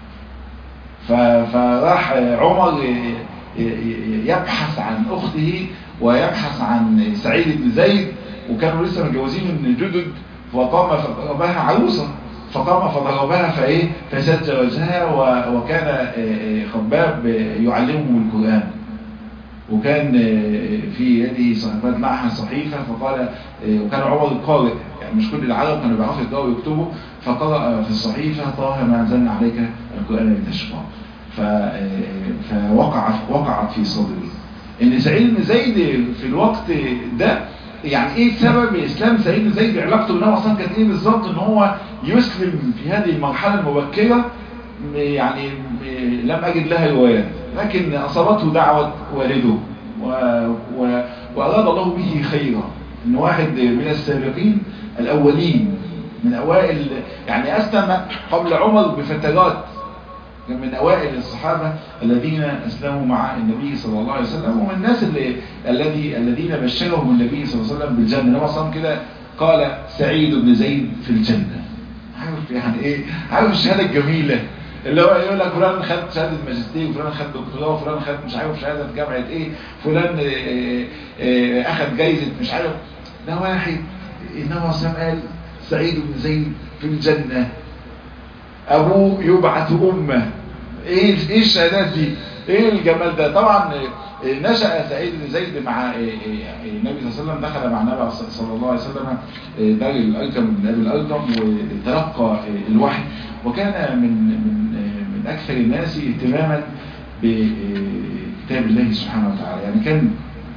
فراح عمر يبحث عن اخته ويبحث عن سعيد بن زيد وكانوا لسه متجوزين من جدد فقام فضربها عروسه فقام فضربها فايه فسد وجهها وكان خباب يعلمهم القرآن وكان في يده صحيفات معها صحيفة فقال وكان عمر القارئ يعني مش كل العرب كانوا بيعرفوا يقرأوا ويكتبوا فقرأ في الصحيفة طه ما أنزلنا عليك القرآن لتشقى فوقع وقعت في صدري ان سعيد بن زيد في الوقت ده يعني ايه سبب اسلام سعيد بن زيد علاقته بالنبي اصلا كانت ايه بالظبط ان هو يسلم في هذه المرحله المبكره يعني لم اجد لها روايات لكن اصابته دعوه والده و... و... واراد الله به خيرا ان واحد من السابقين الاولين من اوائل يعني اسلم قبل عمر بفترات كان من أوائل الصحابة الذين أسلموا مع النبي صلى الله عليه وسلم ومن الناس اللي الذي الذين بشرهم النبي صلى الله عليه وسلم بالجنة النبي صلى الله كده قال سعيد بن زيد في الجنة عارف يعني ايه عارف الشهادة الجميلة اللي هو يقول لك فلان خد شهادة ماجستير وفلان خد دكتوراه وفلان خد مش عارف شهادة جامعة ايه فلان إيه إيه اخد جايزة مش عارف ده واحد انما صلى قال سعيد بن زيد في الجنة ابوه يبعث امه ايه ايه الشهادات دي ايه الجمال ده طبعا نشأ سعيد بن زيد مع النبي صلى الله عليه وسلم دخل مع النبي صلى الله عليه وسلم دار الألكم من أبي الألكم وتلقى الوحي وكان من من من أكثر الناس اهتماما بكتاب الله سبحانه وتعالى يعني كان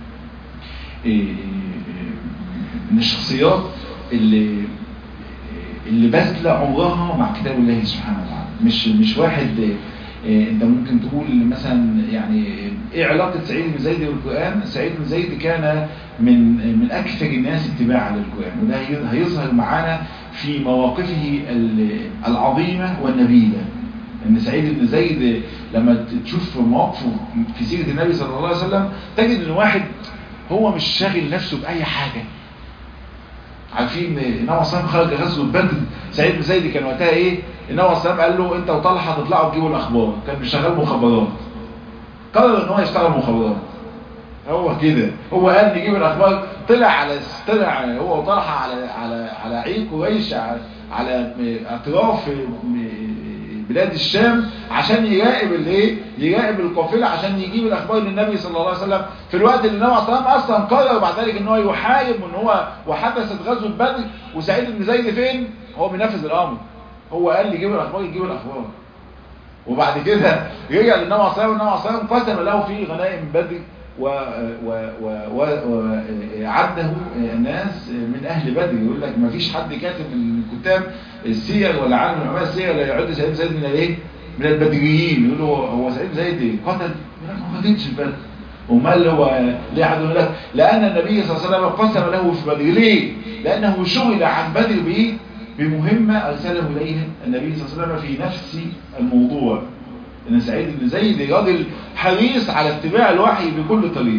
من الشخصيات اللي اللي باذله عمرها مع كتاب الله سبحانه وتعالى مش مش واحد إيه انت ممكن تقول مثلا يعني ايه علاقة سعيد بن زيد بالقرآن سعيد بن زيد كان من من اكثر الناس اتباعا للقرآن وده هيظهر معانا في مواقفه العظيمة والنبيلة ان سعيد بن زيد لما تشوف مواقفه في سيرة النبي صلى الله عليه وسلم تجد ان واحد هو مش شاغل نفسه بأي حاجة عارفين النبي صلى الله عليه وسلم خرج غزوه بدر سعيد بن زيد كان وقتها ايه النبي صلى الله عليه وسلم قال له انت وطلحه هتطلعوا تجيبوا الاخبار كان شغال مخابرات قرر ان هو يشتغل مخابرات هو كده هو قال نجيب الاخبار طلع على طلع هو وطلحه على على على عين قريش على, على اطراف بلاد الشام عشان يراقب الايه يراقب القافله عشان يجيب الاخبار للنبي صلى الله عليه وسلم في الوقت اللي النبي صلى الله عليه وسلم اصلا قرر بعد ذلك ان هو يحارب وان هو وحدثت غزوه بدر وسعيد بن زيد فين هو بينفذ الامر هو قال يجيب الاخبار يجيب الاخبار وبعد كده رجع للنبي صلى الله عليه وسلم والنبي صلى الله عليه وسلم قسم له في غنائم بدر وعده ناس من أهل بدر يقول لك ما فيش حد كاتب من كتاب السير ولا عالم من علماء السير لا يعد سعيد زيد من الايه؟ من البدريين يقول له هو سعيد زيد قتل؟ ما قتلش في بدر ومال هو ليه حد يقول لك لأن النبي صلى الله عليه وسلم قسم له في بدر ليه؟ لأنه شغل عن بدر بإيه؟ بمهمة أرسله إليه النبي صلى الله عليه وسلم في نفس الموضوع ان سعيد بن زيد راجل حريص على اتباع الوحي بكل طريق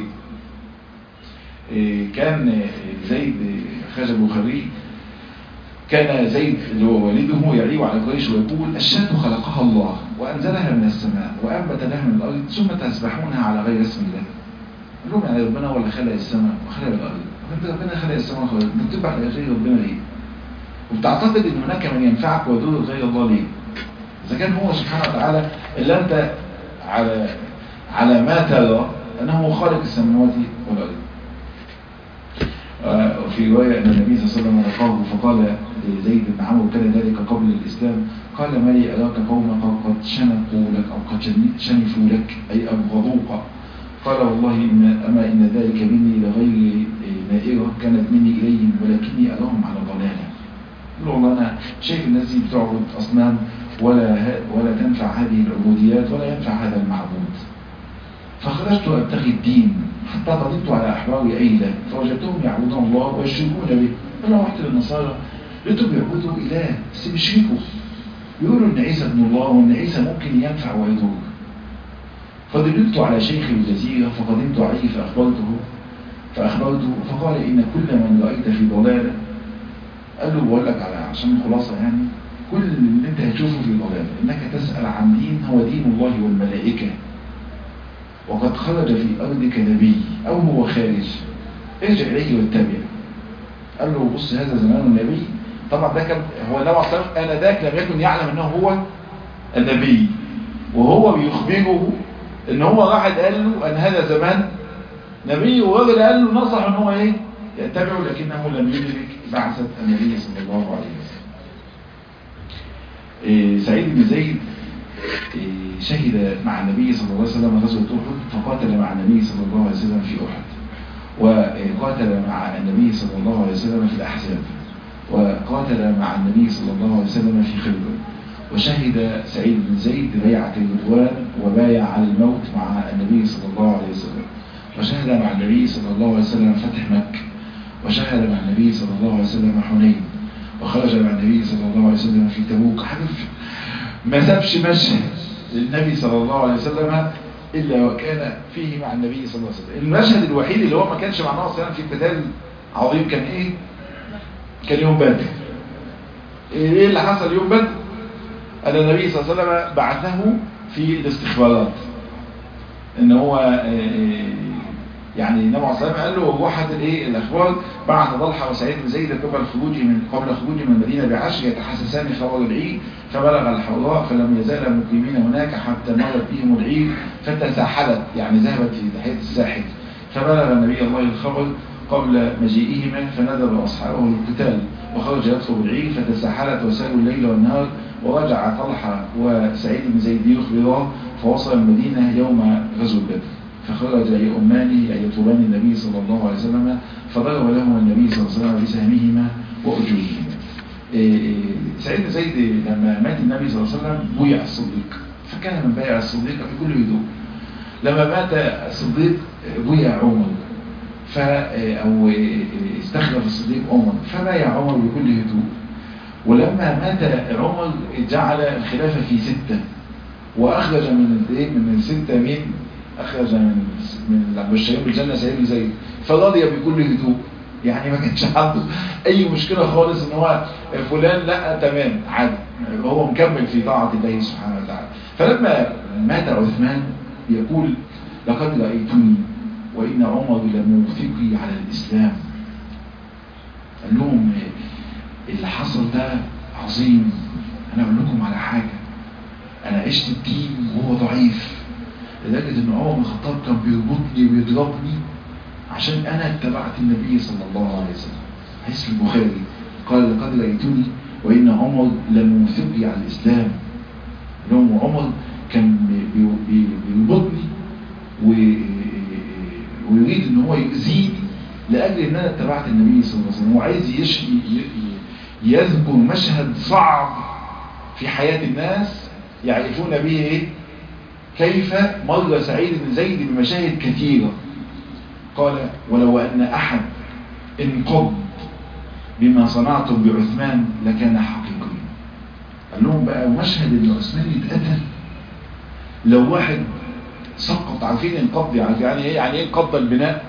كان زيد خرج البخاري كان زيد اللي هو والده يعيب على قريش ويقول الشاة خلقها الله وأنزلها من السماء وأنبت لها من الأرض ثم تسبحونها على غير اسم الله قال لهم يعني ربنا ولا خلق السماء وخلق الأرض وانت ربنا خلق السماء وخلق الأرض انت بتذبح لغير ربنا ليه وبتعتقد ان هناك من ينفعك ويضر غير الله ليه إذا كان هو سبحانه وتعالى اللي أنت على على ما ترى أنه خالق السماوات والأرض وفي رواية أن النبي صلى الله عليه وسلم لقاه فقال لزيد بن عمرو كان ذلك قبل الإسلام قال ما لي أراك قومك قد شنقوا لك أو قد شنفوا لك أي أبغضوك قال والله إن أما إن ذلك مني لغير نائرة كانت مني إليهم ولكني أراهم على ضلالة والله أنا شايف الناس دي بتعبد أصنام ولا ولا تنفع هذه العبوديات ولا ينفع هذا المعبود فخرجت أبتغي الدين حتى قضيت على أحبار أيلة فوجدتهم يعبدون الله ويشركون به فأنا رحت للنصارى لقيتهم بيعبدوا إله بس بيشركوا بيقولوا إن عيسى ابن الله وإن عيسى ممكن ينفع ويضر فدللت على شيخ الجزيرة فقدمت عليه فأخبرته فأخبرته فقال إن كل من رأيت في ضلالة قال له بقول لك على عشان الخلاصة يعني كل اللي انت هتشوفه في ضلال انك تسأل عن دين هو دين الله والملائكة وقد خرج في أرضك نبي أو هو خارج ارجع إليه واتبع قال له بص هذا زمان النبي طبعا ده كان هو النبي عليه الصلاة أنا ذاك لم يكن يعلم أنه هو النبي وهو بيخبره ان هو واحد قال له ان هذا زمان نبي والراجل قال له نصح ان هو ايه يتبعه لكنه لم يدرك بعثة النبي صلى الله عليه وسلم إيه سعيد بن زيد إيه شهد مع النبي صلى الله عليه وسلم غزوة أحد فقاتل مع النبي صلى الله عليه وسلم في أحد وقاتل مع النبي صلى الله عليه وسلم في الأحزاب وقاتل مع النبي صلى الله عليه وسلم في خلبة وشهد سعيد بن زيد بيعة الرضوان وبايع على الموت مع النبي صلى الله عليه وسلم وشهد مع النبي صلى الله عليه وسلم فتح مكة وشهد مع النبي صلى الله عليه وسلم حنين وخرج مع النبي صلى الله عليه وسلم في تبوك حدث ما سابش مشهد للنبي صلى الله عليه وسلم إلا وكان فيه مع النبي صلى الله عليه وسلم المشهد الوحيد اللي هو ما كانش مع النبي صلى الله عليه وسلم في قتال عظيم كان ايه كان يوم بدر ايه اللي حصل يوم بدر أن النبي صلى الله عليه وسلم بعثه في الاستخبارات ان هو يعني النبي عليه الصلاه والسلام قال له وحد الايه الاخبار بعث طلحه وسعيد بن زيد قبل خروجه من قبل خروجه من المدينه بعشر يتحسسان خبر العيد فبلغ الحوراء فلم يزال مقيمين هناك حتى مرت بهم العيد فتساحلت يعني ذهبت في ناحيه الساحل فبلغ النبي الله الخبر قبل مجيئهما فندب اصحابه للقتال وخرج يطلب العيد فتساحلت وسالوا الليل والنهار ورجع طلحة وسعيد بن زيد يخبراه فوصل المدينة يوم غزو بدر فخرج يؤمانه أي يطلبان النبي صلى الله عليه وسلم فضرب لهما النبي صلى الله عليه وسلم بسهمهما وأجورهما سعيد بن زيد لما مات النبي صلى الله عليه وسلم بويع الصديق فكان من بايع الصديق بكل هدوء لما مات الصديق بويع عمر ف أو استخلف الصديق عمر فبايع عمر بكل هدوء ولما مات عمر جعل الخلافة في ستة وأخرج من من الستة مين أخرج من من المبشرين بالجنة سعيد بن زيد فرضي بكل هدوء يعني ما كانش عنده أي مشكلة خالص إن هو فلان لا تمام عادي هو مكمل في طاعة الله سبحانه وتعالى فلما مات عثمان يقول لقد رأيتني وإن عمر لموثقي على الإسلام قال لهم اللي حصل ده عظيم انا اقول لكم على حاجة انا عشت الدين وهو ضعيف لدرجة ان عمر بن الخطاب كان بيربطني ويضربني عشان انا اتبعت النبي صلى الله عليه وسلم حديث البخاري قال لقد رأيتني وان عمر لموثقي على الاسلام لهم عمر كان بيربطني يريد ان هو يؤذيني لاجل ان انا اتبعت النبي صلى الله عليه وسلم هو عايز يش... ي... ي... يذكر مشهد صعب في حياة الناس يعرفون به ايه كيف مر سعيد بن زيد بمشاهد كثيرة قال ولو أن أحد انقض بما صنعتم بعثمان لكان حقيقيا قال لهم بقى مشهد ان عثمان يتقتل لو واحد سقط عارفين انقض يعني ايه يعني ايه انقض البناء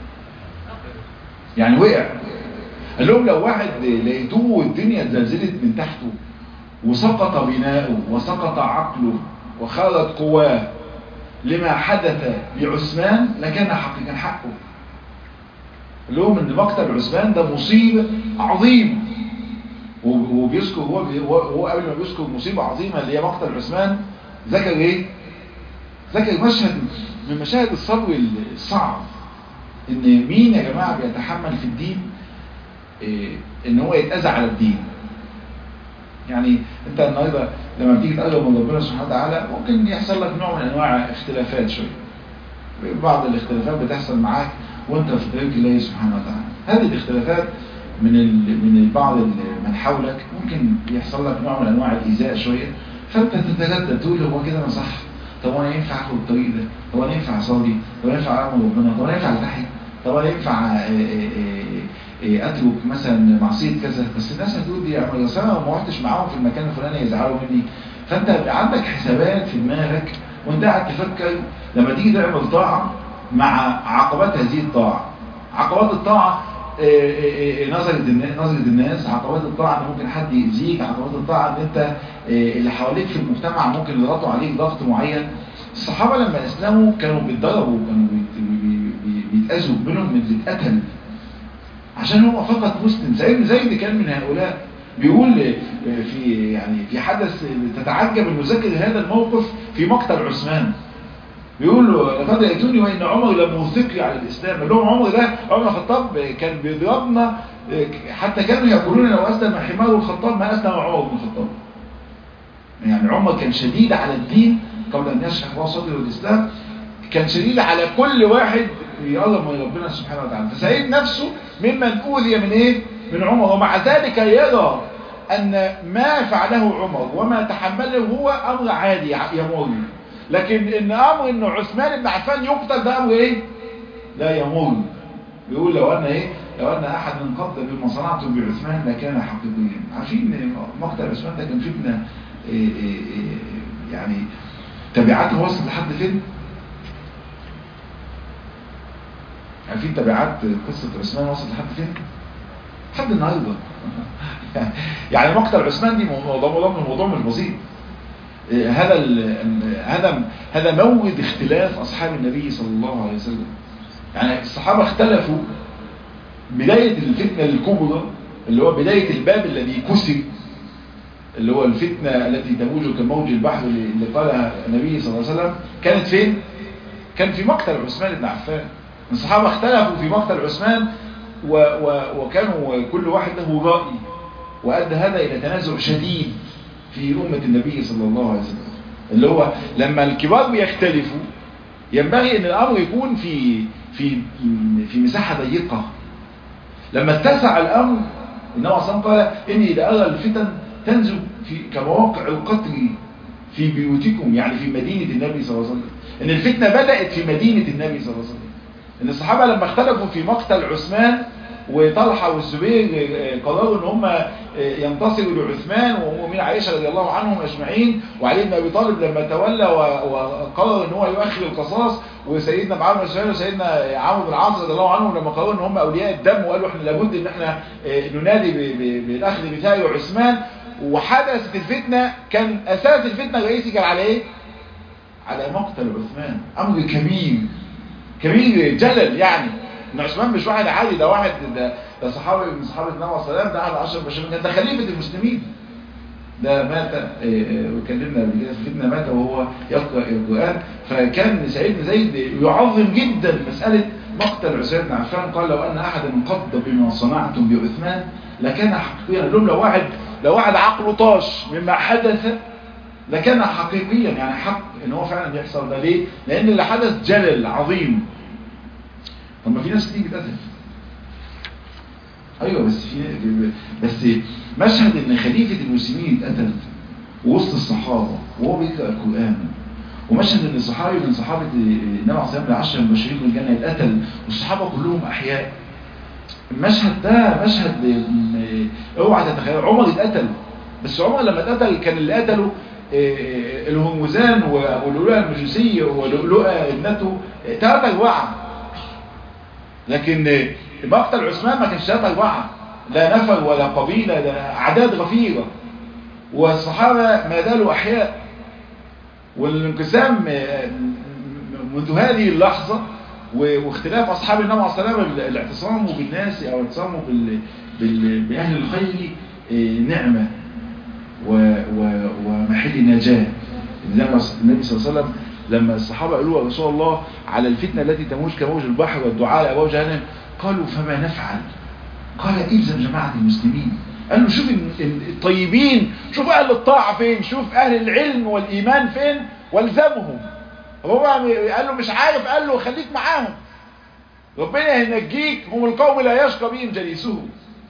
يعني وقع قال لهم لو واحد لقيتوه الدنيا اتزلزلت من تحته وسقط بناؤه وسقط عقله وخرت قواه لما حدث لعثمان لكان حقيقا حقه قال لهم ان مقتل عثمان ده مصيبة عظيمة وبيذكر هو هو قبل ما بيذكر مصيبة عظيمة اللي هي مقتل عثمان ذكر ايه ذكر مشهد من مشاهد الصبر الصعب ان مين يا جماعة بيتحمل في الدين إيه ان هو يتأذى على الدين يعني انت النهارده لما بتيجي تقرب من ربنا سبحانه وتعالى ممكن يحصل لك نوع من انواع اختلافات شويه بعض الاختلافات بتحصل معاك وانت في طريق الله سبحانه وتعالى هذه الاختلافات من من بعض من حولك ممكن يحصل لك نوع من انواع الايذاء شويه فانت تتردد تقول هو كده انا صح طب انا ينفع اخد الطريق ده طب انا ينفع اصلي طب انا ينفع اعمل ربنا طب انا ينفع التحي طب انا ينفع اترك مثلا معصيه كذا بس الناس هتقول دي يعني اصل انا ما رحتش معاهم في المكان الفلاني يزعلوا مني فانت عندك حسابات في دماغك وانت قاعد تفكر لما تيجي تعمل طاعه مع عقبات هذه الطاعه عقبات الطاعه نظرة نظرة الناس عقبات الطاعة ان ممكن حد يأذيك عقبات الطاعة ان انت اللي حواليك في المجتمع ممكن يضغطوا عليك ضغط معين الصحابة لما اسلموا كانوا بيتضربوا كانوا بيتأذوا منهم من اللي اتقتل عشان هو فقط مسلم سيدنا زيد كان من هؤلاء بيقول في يعني في حدث تتعجب انه ذكر هذا الموقف في مقتل عثمان بيقول له لقد اتوني وان عمر لموثقي على الاسلام قال لهم عمر ده عمر الخطاب كان بيضربنا حتى كانوا يقولون لو اسلم حمار الخطاب ما اسلم عمر بن الخطاب يعني عمر كان شديد على الدين قبل ان يشرح الله صدره الاسلام كان شديد على كل واحد يقرب من ربنا سبحانه وتعالى فسعيد نفسه ممن اوذي من ايه من عمر ومع ذلك يرى ان ما فعله عمر وما تحمله هو امر عادي يمر لكن ان امر ان عثمان بن عفان يقتل ده امر ايه لا يمر بيقول لو ان ايه لو ان احد انقض بما صنعته بعثمان لكان حقيقيا عارفين مقتل عثمان ده كان فتنه إيه إيه إيه يعني تبعاته وصلت لحد فين عارفين تبعات قصة عثمان وصلت لحد فين لحد النهارده يعني مقتل عثمان دي موضوع موضوع موضوع مش بسيط هذا هذا هذا مورد اختلاف اصحاب النبي صلى الله عليه وسلم يعني الصحابه اختلفوا بدايه الفتنه الكبرى اللي هو بدايه الباب الذي كسر اللي هو الفتنه التي تموج كموج البحر اللي قالها النبي صلى الله عليه وسلم كانت فين كان في مقتل عثمان بن عفان الصحابه اختلفوا في مقتل عثمان و و وكانوا كل واحد له راي وادى هذا الى تنازع شديد في أمة النبي صلى الله عليه وسلم اللي هو لما الكبار بيختلفوا ينبغي ان الامر يكون في في في مساحة ضيقة لما اتسع الامر انه اصلا قال اني اذا ارى الفتن تنزل في كمواقع القتل في بيوتكم يعني في مدينة النبي صلى الله عليه وسلم ان الفتنة بدأت في مدينة النبي صلى الله عليه وسلم ان الصحابة لما اختلفوا في مقتل عثمان وطلحة والزبير قرروا ان هم ينتصروا لعثمان ومؤمن عائشة رضي الله عنهم اجمعين وعلي بن ابي طالب لما تولى وقرر ان هو يؤخر القصاص وسيدنا معاذ بن سفيان وسيدنا عمرو بن العاص رضي الله عنهم لما قرروا ان هم اولياء الدم وقالوا احنا لابد ان احنا ننادي بالاخذ بتاعي وعثمان وحدثت الفتنة كان اساس الفتنة الرئيسي كان على ايه على مقتل عثمان امر كبير كبير جلل يعني ان عثمان مش واحد عادي ده واحد ده, ده صحابي من صحابه النبي صلى الله عليه وسلم ده احد اشرف بشر كان ده خليفه المسلمين ده مات وكلمنا قبل كده سيدنا مات وهو يقرا القران فكان سعيد بن زيد يعظم جدا مساله مقتل عثمان بن عفان قال لو ان احدا انقض بما صنعتم بعثمان لكان حقيقيا لهم لو واحد لو واحد عقله طاش مما حدث لكان حقيقيا يعني حق ان هو فعلا يحصل ده ليه لان اللي حدث جلل عظيم طب ما في ناس كتير بتقتل ايوه بس في بس مشهد ان خليفه المسلمين اتقتل وسط الصحابه وهو بيقرا القران ومشهد ان صحابي من صحابه النبي عليه الصلاه والسلام العشره المبشرين بالجنه يتقتل والصحابه كلهم احياء المشهد ده مشهد اوعى تتخيل عمر اتقتل بس عمر لما اتقتل كان اللي قتله الهرمزان ولؤلؤة المجوسية ولؤلؤة ابنته تلاتة أربعة لكن مقتل عثمان ما كانش تلاتة أربعة لا نفر ولا قبيلة ده أعداد غفيرة والصحابة ما زالوا أحياء والانقسام منذ هذه اللحظة واختلاف أصحاب النبي عليه الصلاة والسلام الاعتصام بالناس أو اعتصامه بال... بال... بأهل الخير نعمة و... و... ومحل نجاة النبي صلى الله عليه وسلم لما الصحابة قالوا يا رسول الله على الفتنة التي تموج كموج البحر والدعاء لأبواب جهنم قالوا فما نفعل قال إلزم جماعة المسلمين قال له شوف الطيبين شوف أهل الطاعة فين شوف أهل العلم والإيمان فين والزمهم هو قال له مش عارف قال له خليك معاهم ربنا ينجيك هم القوم لا يشقى بهم جليسهم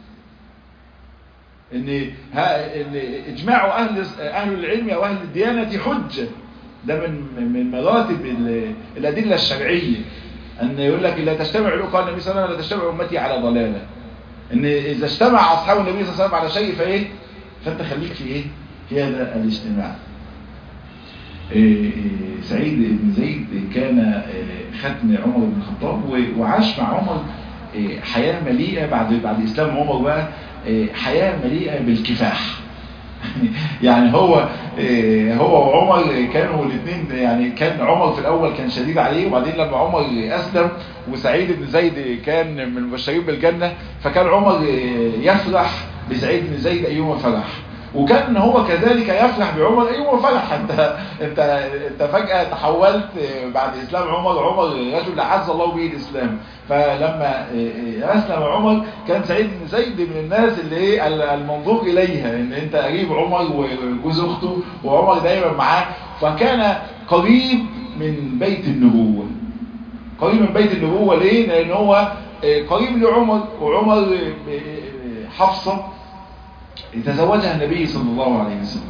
ان ها ان اجماع اهل اهل العلم او اهل الديانه حجه ده من من مراتب الادله الشرعيه ان يقول لك لا تجتمع قال النبي صلى الله عليه وسلم لا تجتمع امتي على ضلاله ان اذا اجتمع اصحاب النبي صلى الله عليه وسلم على شيء فايه فانت خليك في ايه في هذا الاجتماع سعيد بن زيد كان ختم عمر بن الخطاب وعاش مع عمر حياة مليئة بعد بعد إسلام عمر بقى حياة مليئة بالكفاح يعني هو هو وعمر كانوا الاثنين يعني كان عمر في الأول كان شديد عليه وبعدين لما عمر أسلم وسعيد بن زيد كان من المبشرين بالجنة فكان عمر يفرح بسعيد بن زيد أيما فرح وكان هو كذلك يفرح بعمر ايوه فرح انت انت انت فجاه تحولت بعد اسلام عمر عمر رجل عز الله به الاسلام فلما اسلم عمر كان سعيد بن زيد من الناس اللي ايه المنظور اليها ان انت قريب عمر وجوز اخته وعمر دايما معاه فكان قريب من بيت النبوه قريب من بيت النبوه ليه لان هو قريب لعمر وعمر حفصه تزوجها النبي صلى الله عليه وسلم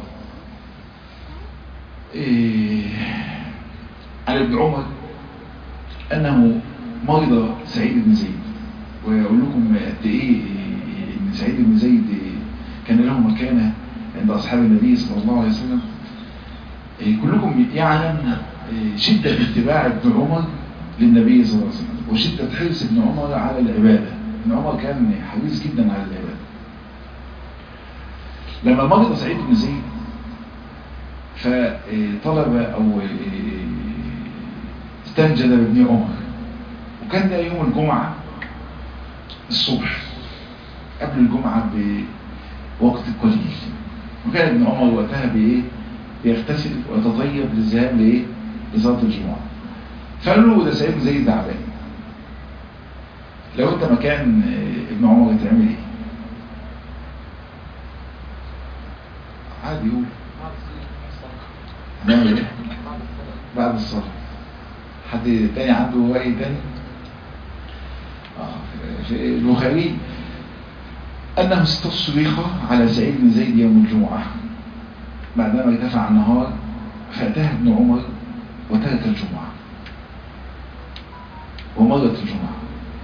إيه عن ابن عمر أنه مرض سعيد بن زيد ويقول لكم قد إيه إن سعيد بن زيد كان له مكانة عند أصحاب النبي صلى الله عليه وسلم إيه كلكم يعلم شدة اتباع ابن عمر للنبي صلى الله عليه وسلم وشدة حرص ابن عمر على العبادة ابن عمر كان حريص جدا على العبادة لما مرض سعيد بن زيد فطلب او استنجد بابن عمر وكان ده يوم الجمعة الصبح قبل الجمعة بوقت قليل وكان ابن عمر وقتها بايه بيغتسل ويتطيب للذهاب لايه لصلاة الجمعة فقال له ده سعيد بن زيد تعبان لو انت مكان ابن عمر هتعمل ايه عادي يقول هنعمل ايه بعد الصلاة حد تاني عنده رأي تاني آه في البخاري أنه استصرخ على سعيد بن زيد يوم الجمعة بعدما ارتفع النهار فأتاه ابن عمر وترك الجمعة ومرت الجمعة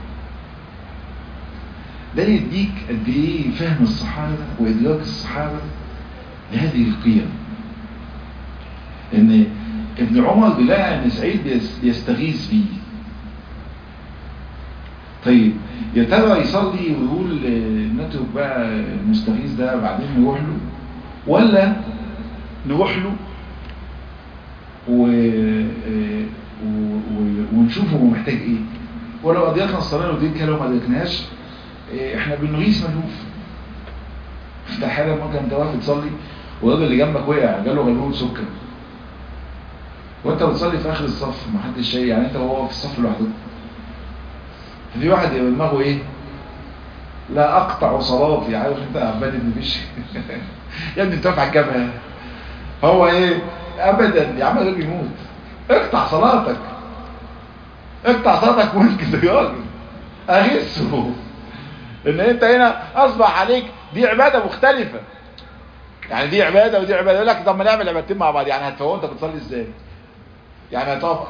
ده يديك قد ايه فهم الصحابة وإدراك الصحابة لهذه القيم ان ابن عمر لقى ان سعيد يستغيث بيه طيب يا ترى يصلي ويقول نترك بقى المستغيث ده بعدين نروح له ولا نروح له و... و... ونشوفه هو محتاج ايه ولو ادركنا الصلاه ودي لو ما ادركناش احنا بنغيث ملهوف في حاله ممكن انت واقف تصلي والراجل اللي جنبك وقع جاله غلبوب سكر وانت بتصلي في اخر الصف ما حدش شيء يعني انت وهو في الصف لوحده في واحد يبقى دماغه ايه لا اقطع صلاتي عارف انت عباد ابن بيش يا ابني بترفع الجبهه هو ايه ابدا يا عم ده بيموت اقطع صلاتك اقطع صلاتك وانكد يا راجل اغسه ان انت هنا اصبح عليك دي عبادة مختلفة يعني دي عبادة ودي عبادة يقول لك طب ما نعمل عبادتين مع بعض يعني هتفوق انت بتصلي ازاي يعني هتقف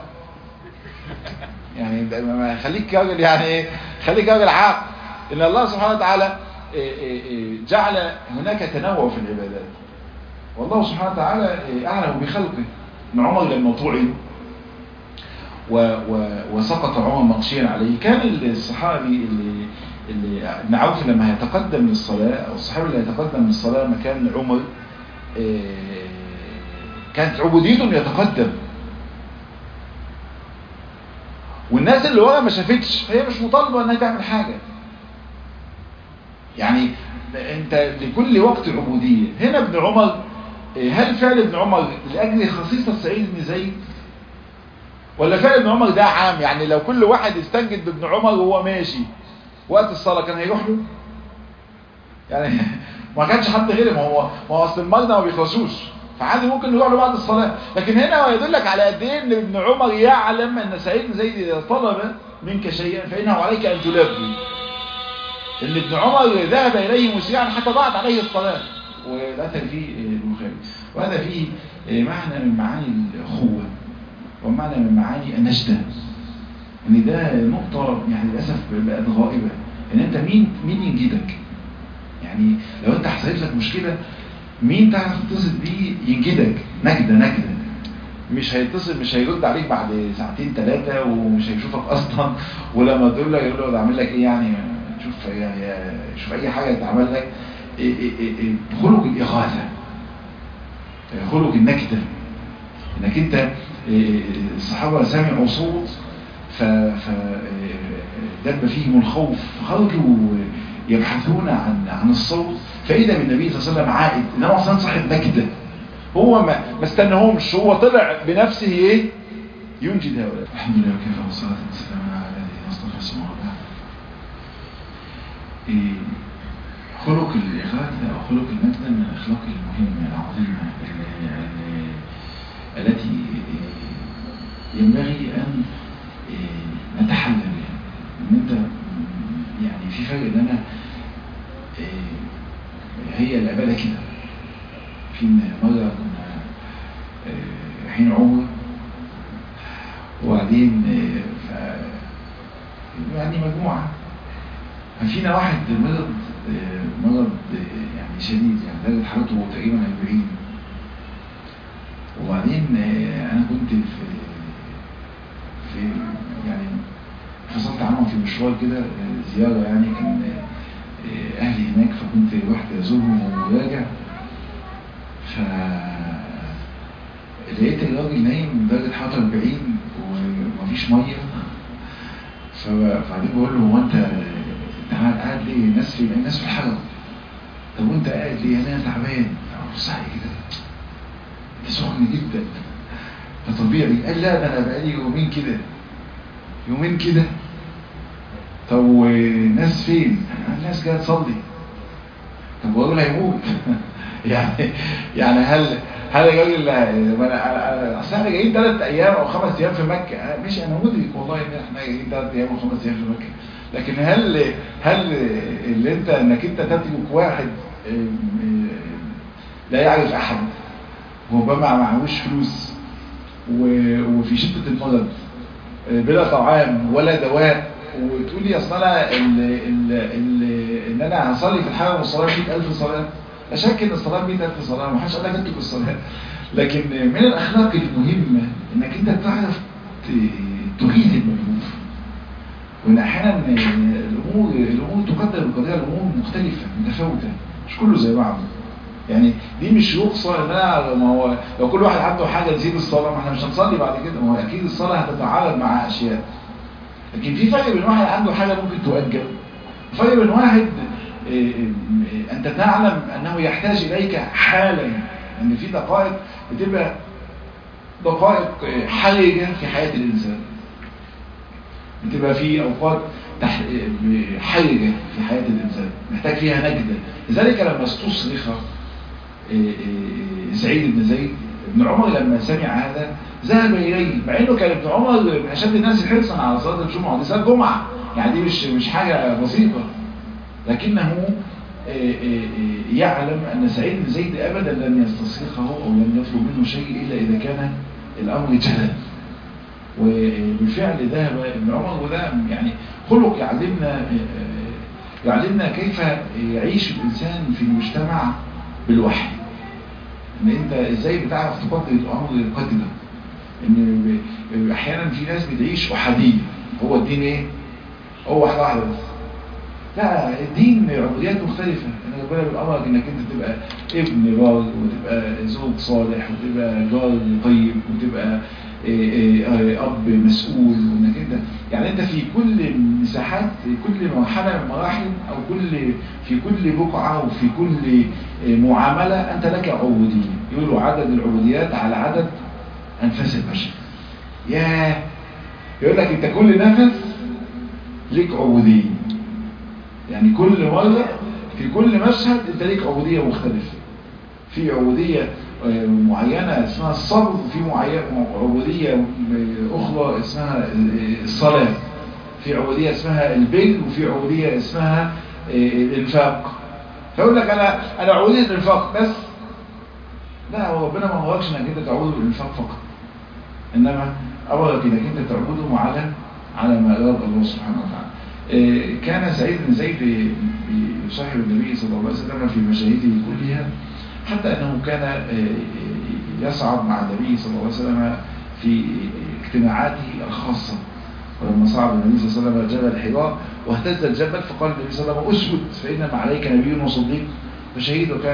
يعني ده ما- خليك راجل يعني ايه خليك راجل عاقل ان الله سبحانه وتعالى إيه إيه إيه جعل هناك تنوع في العبادات والله سبحانه وتعالى إيه اعلم بخلقه ان عمر لما طعن و و وسقط عمر مغشيا عليه كان الصحابي اللي اللي ابن عوف لما هيتقدم للصلاة او الصحابي اللي هيتقدم للصلاة مكان عمر إيه، كانت عبوديته انه يتقدم والناس اللي ورا ما شافتش فهي مش مطالبة انها تعمل حاجة يعني انت لكل وقت عبودية هنا ابن عمر إيه، هل فعل ابن عمر لأجل خصيصة سعيد بن زيد ولا فعل ابن عمر ده عام يعني لو كل واحد استنجد بابن عمر وهو ماشي وقت الصلاة كان هيروح له يعني ما كانش حد غيره ما هو ما هو اصل المرضى ما بيخلصوش فعادي ممكن يروح له بعد الصلاة لكن هنا هو يدلك على قد ايه ان ابن عمر يعلم ان سعيد بن زيد اذا طلب منك شيئا فانه عليك ان تلبي ان ابن عمر ذهب اليه مسيعا حتى ضاعت عليه الصلاة والأثر فيه البخاري وهذا فيه معنى من معاني الأخوة ومعنى من معاني النجدة ان ده نقطة يعني للأسف بقت غائبة ان انت مين مين ينجدك يعني لو انت حصلت لك مشكلة مين تعرف تتصل بيه ينجدك نجدة نجدة مش هيتصل مش هيرد عليك بعد ساعتين ثلاثة ومش هيشوفك اصلا ولما تقول له يقول له ده عامل لك ايه يعني شوف يعني شوف اي حاجة تعمل لك إيه إيه إيه خلق الاغاثة خلق النكدة انك انت الصحابة سمعوا صوت فدب فيهم الخوف فخرجوا يبحثون عن عن الصوت فإذا بالنبي صلى الله عليه وسلم عائد إنما أصلا صاحب نكدة هو ما, ما استناهمش هو طلع بنفسه ايه ينجد هؤلاء الحمد لله وكفى والصلاة والسلام على الذي اصطفى السماء والأرض إيه، خلق الإغاثة أو خلق النجدة من الأخلاق المهمة العظيمة اللي- اللي- التي إيه، ينبغي أن إيه، نتحلى بها إن أنت م- يعني في فرق إن أنا إيه، هي العبادة كده في مرة كنا إيه، رايحين عمرة وبعدين إيه، ف يعني مجموعة ففينا واحد مرض آه، مرض آه، يعني شديد يعني درجة حرارته تقريبا 40 وبعدين آه، انا كنت في في يعني فصلت عنهم في مشوار كده آه، زيارة يعني كان آه، اهلي هناك فكنت رحت ازورهم وراجع ف لقيت الراجل نايم درجة حرارته 40 ومفيش ميه فبعدين بقول له هو انت انت قاعد قاعد ليه الناس في الناس في الحرم طب وانت قاعد ليه انا تعبان بص علي كده انت سخن جدا ده طبيعي قال لا ده انا بقالي يومين كده يومين كده طب والناس فين الناس جايه تصلي طب والراجل هيموت يعني يعني هل هل الراجل ما أنا- أنا- اصل احنا جايين ثلاث ايام او خمس ايام في مكه ماشي انا مدرك والله ان احنا جايين ثلاث ايام او خمس ايام في مكه لكن هل هل اللي انت انك انت تترك واحد ام، لا يعرف احد وربما معهوش فلوس و- وفي شده المرض بلا طعام ولا دواء وتقول لي اصل انا ال ال ال ان انا هصلي في الحرم والصلاه 100000 صلاه لا شك ان الصلاه 100000 صلاه ما حدش قال لك اترك الصلاه لكن من الاخلاق المهمه انك انت تعرف ت- تغيث الملهوف وان احيانا الامور الامور تقدر بقدرها الامور مختلفه متفاوته مش كله زي بعضه يعني دي مش رخصه ان انا ما هو لو كل واحد عنده حاجه تزيد الصلاه ما احنا مش هنصلي بعد كده ما هو اكيد الصلاه هتتعارض مع اشياء لكن في فرق بين واحد عنده حاجه ممكن تؤجل وفرق بين واحد إيه، إيه، انت تعلم انه يحتاج اليك حالا ان في دقائق بتبقى دقائق إيه، حرجه في حياه الانسان بتبقى في اوقات تح- إيه، حرجه في حياه الانسان محتاج فيها نجده لذلك لما استصرخ إيه، إيه، سعيد بن زيد ابن عمر لما سمع هذا ذهب إليه مع أنه كان ابن عمر من أشد الناس حرصا على صلاة الجمعة دي صلاة جمعة يعني دي مش مش حاجة بسيطة لكنه يعلم أن سعيد بن زيد أبدا لن يستصيغه أو لن يطلب منه شيء إلا إذا كان الأمر جلال وبالفعل ذهب ابن عمر وده يعني خلق يعلمنا يعلمنا كيف يعيش الإنسان في المجتمع بالوحي ان انت ازاي بتعرف تقدر الامر القدر ان احيانا في ناس بتعيش احاديه هو الدين ايه هو واحده واحده بس لا الدين عبوديات مختلفه انا ربنا بيامرك انك انت تبقى ابن بار وتبقى زوج صالح وتبقى جار طيب وتبقى إيه إيه اب مسؤول وانك انت يعني انت في كل مساحات كل مرحله من المراحل او كل في كل بقعه وفي كل معامله انت لك عبوديه يقولوا عدد العبوديات على عدد انفاس البشر ياه يقول لك انت كل نفس ليك عبوديه يعني كل مره في كل مشهد انت ليك عبوديه مختلفه في عبوديه معينة اسمها الصبر وفي عبودية أخرى اسمها الصلاة في عبودية اسمها البر وفي عبودية اسمها الإنفاق فيقول لك أنا أنا عبودية الإنفاق بس لا هو ربنا ما أمركش إنك أنت تعبده بالإنفاق فقط إنما أمرك إنك أنت تعبده على على ما أراد الله سبحانه وتعالى كان سعيد بن زيد يصاحب النبي صلى الله عليه وسلم في مشاهده كلها حتى أنه كان يصعد مع النبي صلى الله عليه وسلم في اجتماعاته الخاصة ولما صعد النبي صلى الله عليه وسلم جبل حراء واهتز الجبل فقال النبي صلى الله عليه وسلم اسكت فإنما عليك نبي وصديق فشهيد وكان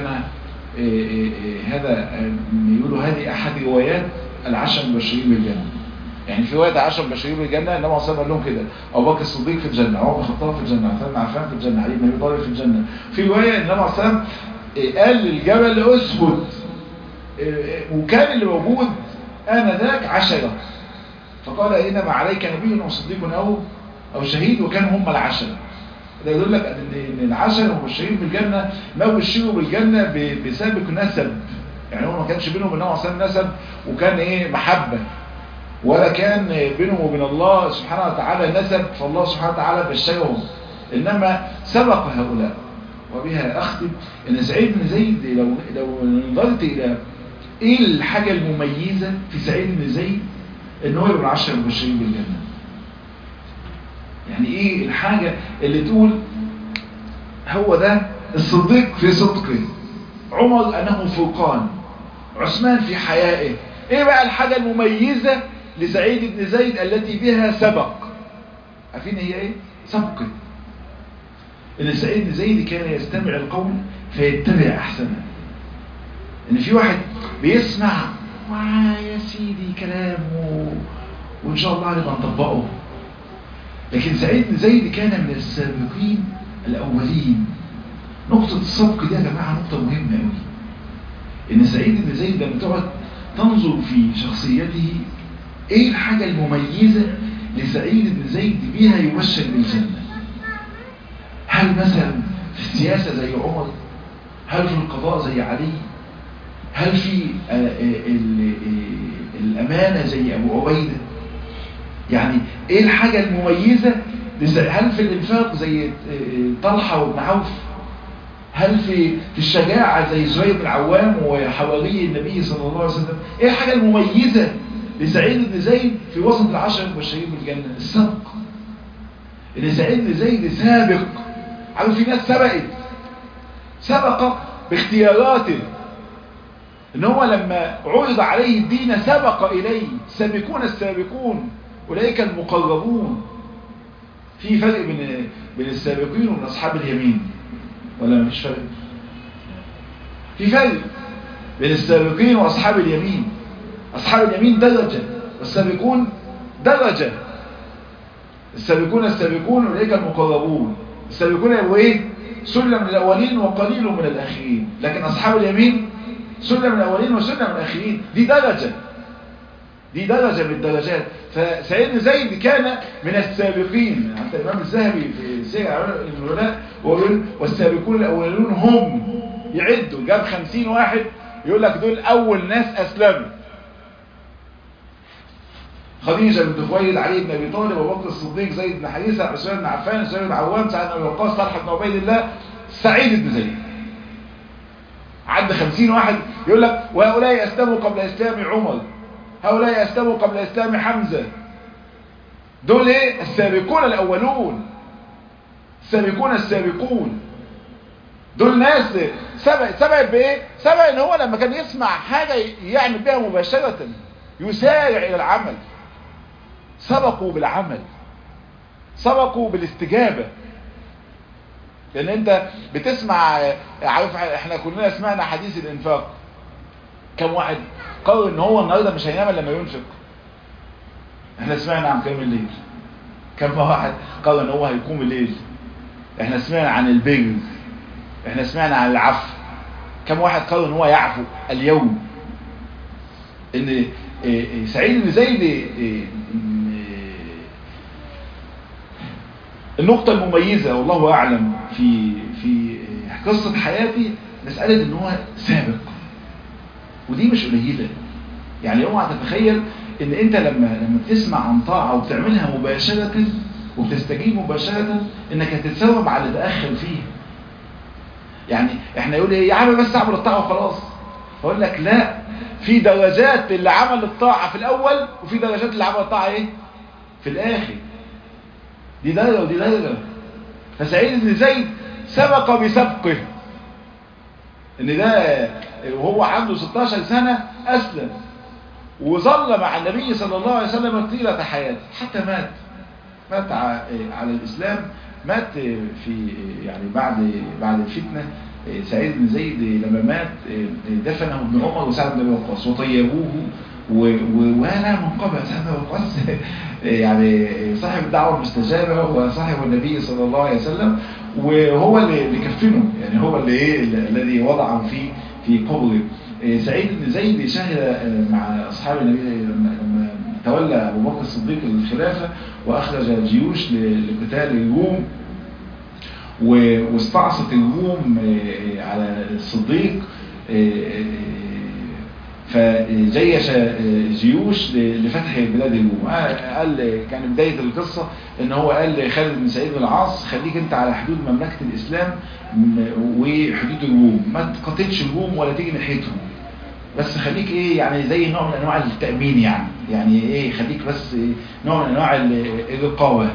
هذا يقولوا هذه أحد روايات العشر المبشرين بالجنة يعني في رواية عشر مبشرين بالجنة إنما صلى قال لهم كده أبو بكر الصديق في الجنة عمر بن الخطاب في الجنة عثمان بن عفان في الجنة علي بن أبي طالب في الجنة في رواية إنما صلى قال للجبل اسكت وكان اللي موجود آنذاك عشرة فقال إنما عليك نبي وصديق أو أو شهيد وكانوا هم العشرة ده يقول لك ان العشرة مبشرين بالجنة ما بشروا بالجنة بسابق نسب يعني هو ما كانش بينهم وبين عصام نسب وكان ايه محبة ولا كان بينهم وبين الله سبحانه وتعالى نسب فالله سبحانه وتعالى بشرهم انما سبق هؤلاء وبها اختم ان سعيد بن زيد لو لو نظرت الى ايه الحاجة المميزة في سعيد بن زيد ان هو يبقى العشرة المبشرين بالجنة يعني ايه الحاجة اللي تقول هو ده الصديق في صدقه عمر انه فرقان عثمان في حيائه ايه بقى الحاجة المميزة لسعيد بن زيد التي بها سبق عارفين هي ايه سبقه ان سعيد بن زيد كان يستمع القول فيتبع احسنه ان في واحد بيسمع يا سيدي كلامه وان شاء الله نبقى نطبقه لكن سعيد بن زيد كان من السابقين الاولين نقطة السبق دي يا جماعة نقطة مهمة قوي ان سعيد بن زيد لما تقعد تنظر في شخصيته ايه الحاجة المميزة لسعيد بن زيد بيها يبشر بالجنة هل مثلا في السياسة زي عمر هل في القضاء زي علي هل في الأمانة زي أبو عبيدة يعني ايه الحاجة المميزة هل في الانفاق زي طلحة وابن عوف هل في في الشجاعة زي زهير بن العوام وحواري النبي صلى الله عليه وسلم ايه الحاجة المميزة لسعيد بن زيد في وسط العشر المبشرين بالجنة السبق ان سعيد بن زيد سابق عارف في ناس سبقت سبق باختياراته ان هو لما عرض عليه الدين سبق اليه سابقون السابقون اولئك المقربون في فرق بين بين السابقين وبين اصحاب اليمين ولا مفيش فرق في فرق بين السابقين واصحاب اليمين اصحاب اليمين درجة والسابقون درجة السابقون السابقون اولئك المقربون السابقون يبقوا ايه سلم من الاولين وقليل من الاخرين لكن اصحاب اليمين سلم من الاولين وسلم من الاخرين دي درجة دي درجة من الدرجات فسيدنا زيد كان من السابقين حتى الإمام الذهبي في سير العلماء ويقول والسابقون الأولون هم يعدوا جاب خمسين واحد يقول لك دول أول ناس أسلموا خديجة بنت خويلد علي بن ابي طالب ابو بكر الصديق زيد بن حارثة عثمان بن عفان زهير بن عوام سعد بن وقاص طلحة بن عبيد الله سعيد بن زيد عد خمسين واحد يقول لك وهؤلاء اسلموا قبل اسلام عمر هؤلاء اسلموا قبل اسلام حمزة دول ايه السابقون الاولون السابقون السابقون دول ناس سبق سبق بايه سبق ان هو لما كان يسمع حاجة يعمل بها مباشرة يسارع الى العمل سبقوا بالعمل سبقوا بالاستجابة لان انت بتسمع عارف احنا كلنا سمعنا حديث الانفاق كم واحد قرر ان هو النهارده مش هينام لما ينفق احنا سمعنا عن قيام الليل كم واحد قرر ان هو هيقوم الليل احنا سمعنا عن البر احنا سمعنا عن العفو كم واحد قرر ان هو يعفو اليوم ان سعيد بن زيد النقطة المميزة والله أعلم في في قصة حياتي مسألة إن هو سابق ودي مش قليلة يعني اوعى تتخيل إن أنت لما لما تسمع عن طاعة وبتعملها مباشرة وبتستجيب مباشرة إنك هتتثوب على اللي تأخر فيه يعني إحنا يقول إيه يا عم بس أعمل الطاعة وخلاص أقول لك لا في درجات اللي عمل الطاعة في الأول وفي درجات اللي عمل الطاعة إيه في الآخر دي درجة ودي درجة فسعيد بن زيد سبق بسبقه ان ده وهو عنده 16 سنة اسلم وظل مع النبي صلى الله عليه وسلم طيلة حياته حتى مات مات على الاسلام مات في يعني بعد بعد الفتنة سعيد بن زيد لما مات دفنه ابن عمر وسعد بن وقاص وطيبوه وانا منقبع سعد بن وقاص يعني صاحب الدعوة المستجابة وصاحب النبي صلى الله عليه وسلم وهو اللي كفنه يعني هو اللي ايه الذي وضعه في في قبره سعيد بن زيد شهد مع اصحاب النبي لما تولى ابو بكر الصديق الخلافة واخرج جيوش لقتال الروم واستعصت الروم على الصديق فجيش جيوش لفتح بلاد الروم قال كان بداية القصة ان هو قال لخالد بن سعيد بن العاص خليك انت على حدود مملكة الاسلام وحدود الروم ما تقاتلش الروم ولا تيجي ناحيتهم بس خليك ايه يعني زي نوع من انواع التأمين يعني يعني ايه خليك بس نوع من انواع الرقابة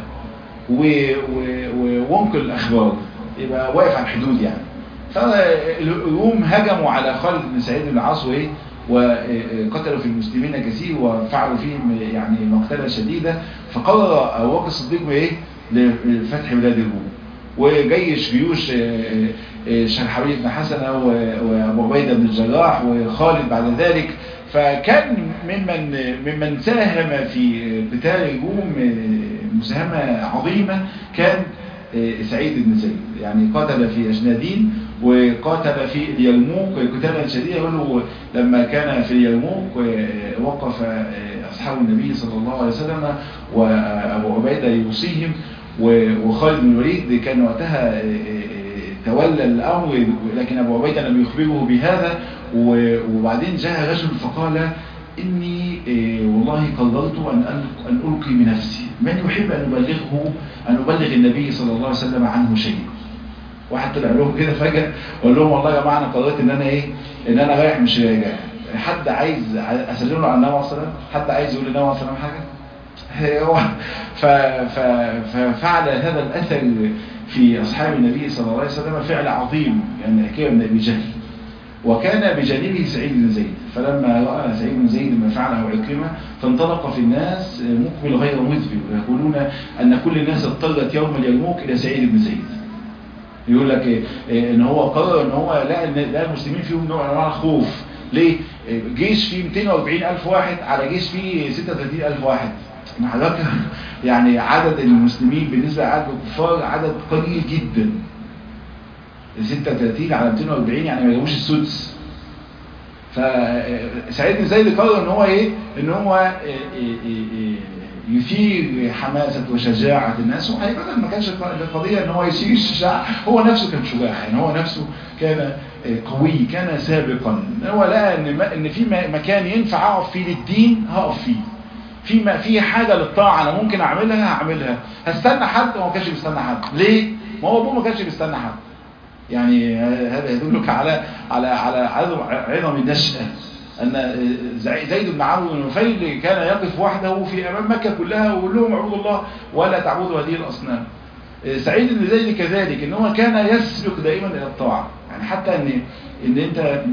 وانقل الاخبار يبقى واقف على الحدود يعني فالروم هجموا على خالد بن سعيد بن العاص وايه وقتلوا في المسلمين كثير وفعلوا فيهم يعني مقتلة شديدة فقرر أبو بكر الصديق بايه لفتح بلاد الروم وجيش جيوش شرحبيل بن حسنة وابو عبيدة بن الجراح وخالد بعد ذلك فكان ممن ممن ساهم في قتال الروم مساهمة عظيمة كان سعيد بن زيد يعني قاتل في أجنادين وقاتل في اليرموك قتالا شديدا يقولوا لما كان في اليرموك وقف أصحاب النبي صلى الله عليه وسلم وأبو عبيدة يوصيهم وخالد بن الوليد كان وقتها تولى الأمر لكن أبو عبيدة لم يخبره بهذا وبعدين جاء رجل فقال إني والله قررت أن أن ألقي بنفسي من يحب أن أبلغه أن أبلغ النبي صلى الله عليه وسلم عنه شيء واحد طلع لهم كده فجأة وقال لهم والله يا جماعة أنا قررت إن أنا إيه إن أنا رايح مش راجع حد عايز أسلم له على النبي صلى الله عليه وسلم حد عايز يقول للنبي صلى الله عليه وسلم حاجة هو ف... ف... ففعل هذا الأثر في أصحاب النبي صلى الله عليه وسلم فعل عظيم يعني حكاية من أبي جهل وكان بجانبه سعيد بن زيد فلما رأى سعيد بن زيد ما فعله عكرمة فانطلق في الناس مقبل غير مذبل ويقولون أن كل الناس اضطرت يوم اليرموك إلى سعيد بن زيد يقول لك إيه إيه ان هو قرر ان هو لا لا المسلمين فيهم نوع من انواع الخوف ليه جيش فيه 240 الف واحد على جيش فيه 36 الف واحد حضرتك يعني عدد المسلمين بالنسبة لعدد الكفار عدد قليل جدا 36 على 240 يعني ما جابوش السدس فسعيد بن زيد قرر ان هو ايه ان هو إيه إيه يثير حماسة وشجاعة الناس وحقيقة ما كانش القضية ان هو يثير الشجاعة هو نفسه كان شجاع يعني هو نفسه كان قوي كان سابقا هو لقى ان ان في مكان ينفع اقف فيه للدين هقف فيه في ما في حاجه للطاعه انا ممكن اعملها هعملها هستنى حد وما كانش بيستنى حد ليه ما هو ابوه ما كانش بيستنى حد يعني هذا يدلك على على على عظم عظم النشأة أن زيد بن عمرو بن نفيل كان يقف وحده في أمام مكة كلها ويقول لهم اعبدوا الله ولا تعبدوا هذه الأصنام سعيد بن زيد كذلك ان هو كان يسبق دائما الى الطاعه يعني حتى ان ان انت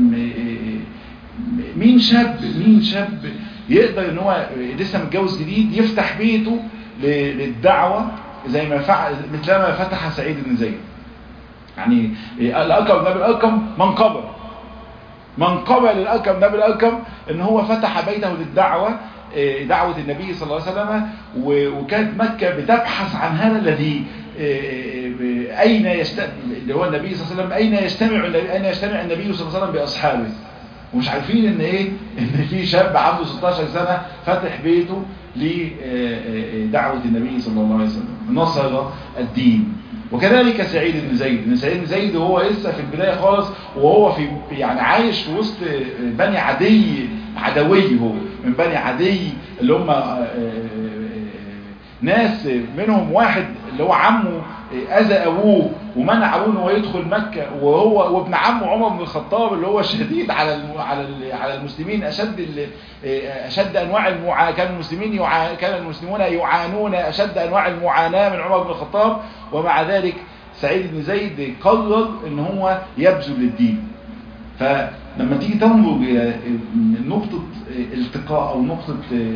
مين شاب مين شاب يقدر ان هو لسه متجوز جديد يفتح بيته للدعوه زي ما فعل مثل ما فتح سعيد بن زيد يعني الأركم بن الأركم منقبة منقبة للأركم بن الأركم ان هو فتح بيته للدعوة دعوة النبي صلى الله عليه وسلم وكانت مكة بتبحث عن هذا الذي أين يجتمع اللي هو النبي صلى الله عليه وسلم أين يجتمع أين يجتمع النبي صلى الله عليه وسلم بأصحابه ومش عارفين ان ايه ان في شاب عنده 16 سنة فتح بيته لدعوة النبي صلى الله عليه وسلم نصر الدين وكذلك سعيد بن زيد ان سعيد بن زيد هو لسه في البداية خالص وهو في يعني عايش في وسط بني عدي عدوي هو من بني عدي اللي هم ناس منهم واحد اللي هو عمه اذى ابوه ومنع ابوه انه يدخل مكة وهو وابن عمه عمر بن الخطاب اللي هو شديد على على على المسلمين اشد اشد انواع المعا كان المسلمين يعا كان المسلمون يعانون اشد انواع المعاناة من عمر بن الخطاب ومع ذلك سعيد بن زيد قرر ان هو يبذل للدين فلما تيجي تنظر الى نقطة التقاء او نقطة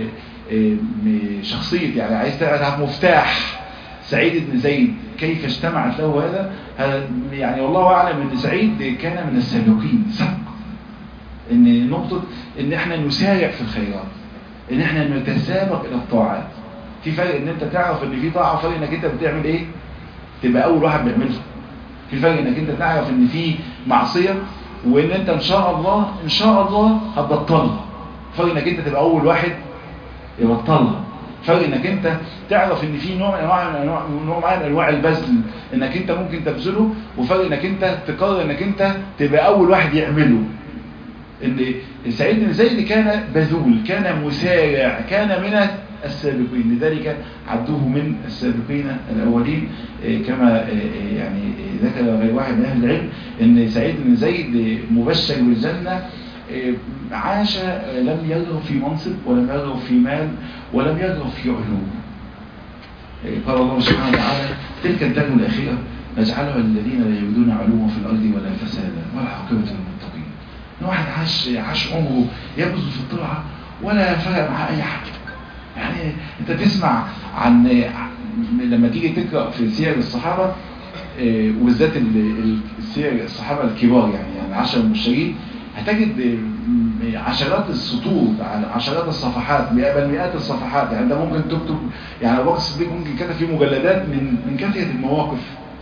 شخصية يعني عايز تعرف مفتاح سعيد بن زيد كيف اجتمعت له هذا يعني والله أعلم أن سعيد كان من السابقين سبق ان نقطة ان احنا نسارع في الخيرات ان احنا نتسابق الى الطاعات في فرق ان انت تعرف ان في طاعة وفرق انك انت بتعمل ايه تبقى اول واحد بيعملها في فرق انك انت تعرف ان في معصية وان انت ان شاء الله ان شاء الله هتبطلها فرق انك انت تبقى اول واحد يبطلها فرق انك انت تعرف ان في نوع من انواع نوع معين من انواع البذل انك انت ممكن تبذله وفرق انك انت تقرر انك انت تبقى اول واحد يعمله ان سعيد بن زيد كان بذول كان مسارع كان من السابقين لذلك عدوه من السابقين الاولين كما يعني ذكر غير واحد من اهل العلم ان سعيد بن زيد مبشر بالجنه عاش لم يرغب في منصب ولم يرغب في مال ولم يرغب في علوم قال الله سبحانه وتعالى تلك الدار الأخيرة نجعلها الذين لا يريدون علوما في الأرض ولا فسادا ولا عاقبة للمتقين واحد عاش عاش عمره يبذل في الطلعة ولا فرق مع أي حاجة يعني أنت تسمع عن لما تيجي تقرأ في سير الصحابة وبالذات السير الصحابة الكبار يعني يعني عشر المبشرين هتجد عشرات السطور عشرات الصفحات بل مئات الصفحات يعني انت ممكن تكتب يعني ابو بكر الصديق ممكن كتب فيه مجلدات من من كثره المواقف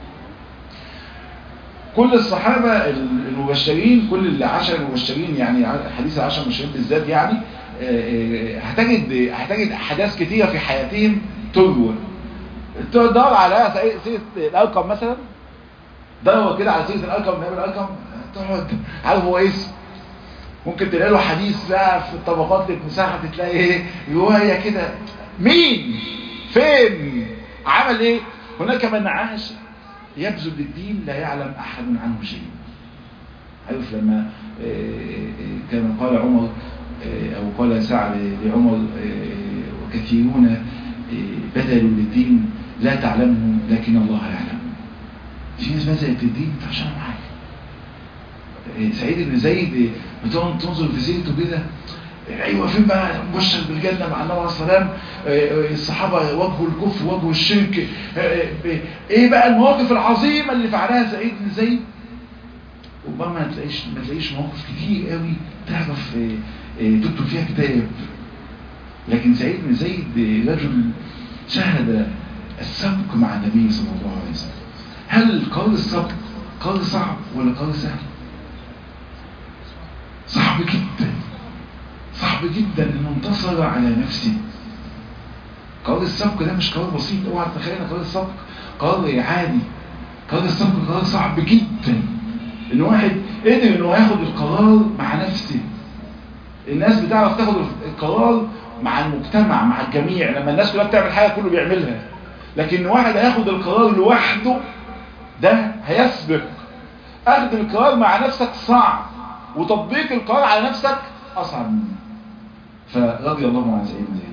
كل الصحابة المبشرين كل العشر المبشرين يعني حديث العشر المبشرين بالذات يعني هتجد هتجد احداث كثيره في حياتهم تروى تدور على سيره الارقم مثلا دور كده على سيره الارقم من الارقم تقعد عارف هو اسم ممكن تلاقي له حديث بقى في الطبقات المساحة تلاقي ايه رواية كده مين فين عمل ايه هناك من عاش يبذل للدين لا يعلم احد عنه شيء عارف لما كما قال عمر او قال سعد لعمر وكثيرون بذلوا للدين لا تعلمه لكن الله يعلم في ناس بذلت للدين عشان معاك سعيد بن زيد بتقعد تنظر في سيرته كده ايوه فين بقى مبشر بالجنه مع النبي عليه السلام الصحابه واجهوا الكفر واجهوا الشرك ايه بقى المواقف العظيمه اللي فعلها سعيد بن زيد ربما ما تلاقيش ما تلاقيش مواقف كتير قوي تعرف تكتب فيها كتاب لكن سعيد بن زيد رجل شهد السبق مع النبي صلى الله عليه وسلم هل قول السبق قول صعب ولا قول سهل صعب جدا صعب جدا انه انتصر على نفسه قرار السبق ده مش قرار بسيط اوعى تتخيل ان قرار السبق قرار عادي قرار السبق قرار صعب جدا ان واحد قدر انه ياخد القرار مع نفسه الناس بتعرف تاخد القرار مع المجتمع مع الجميع لما الناس كلها بتعمل حاجة كله بيعملها لكن واحد هياخد القرار لوحده ده هيسبق اخذ القرار مع نفسك صعب وتطبيق القرار على نفسك اصعب منه فرضي الله عن سيدنا زيد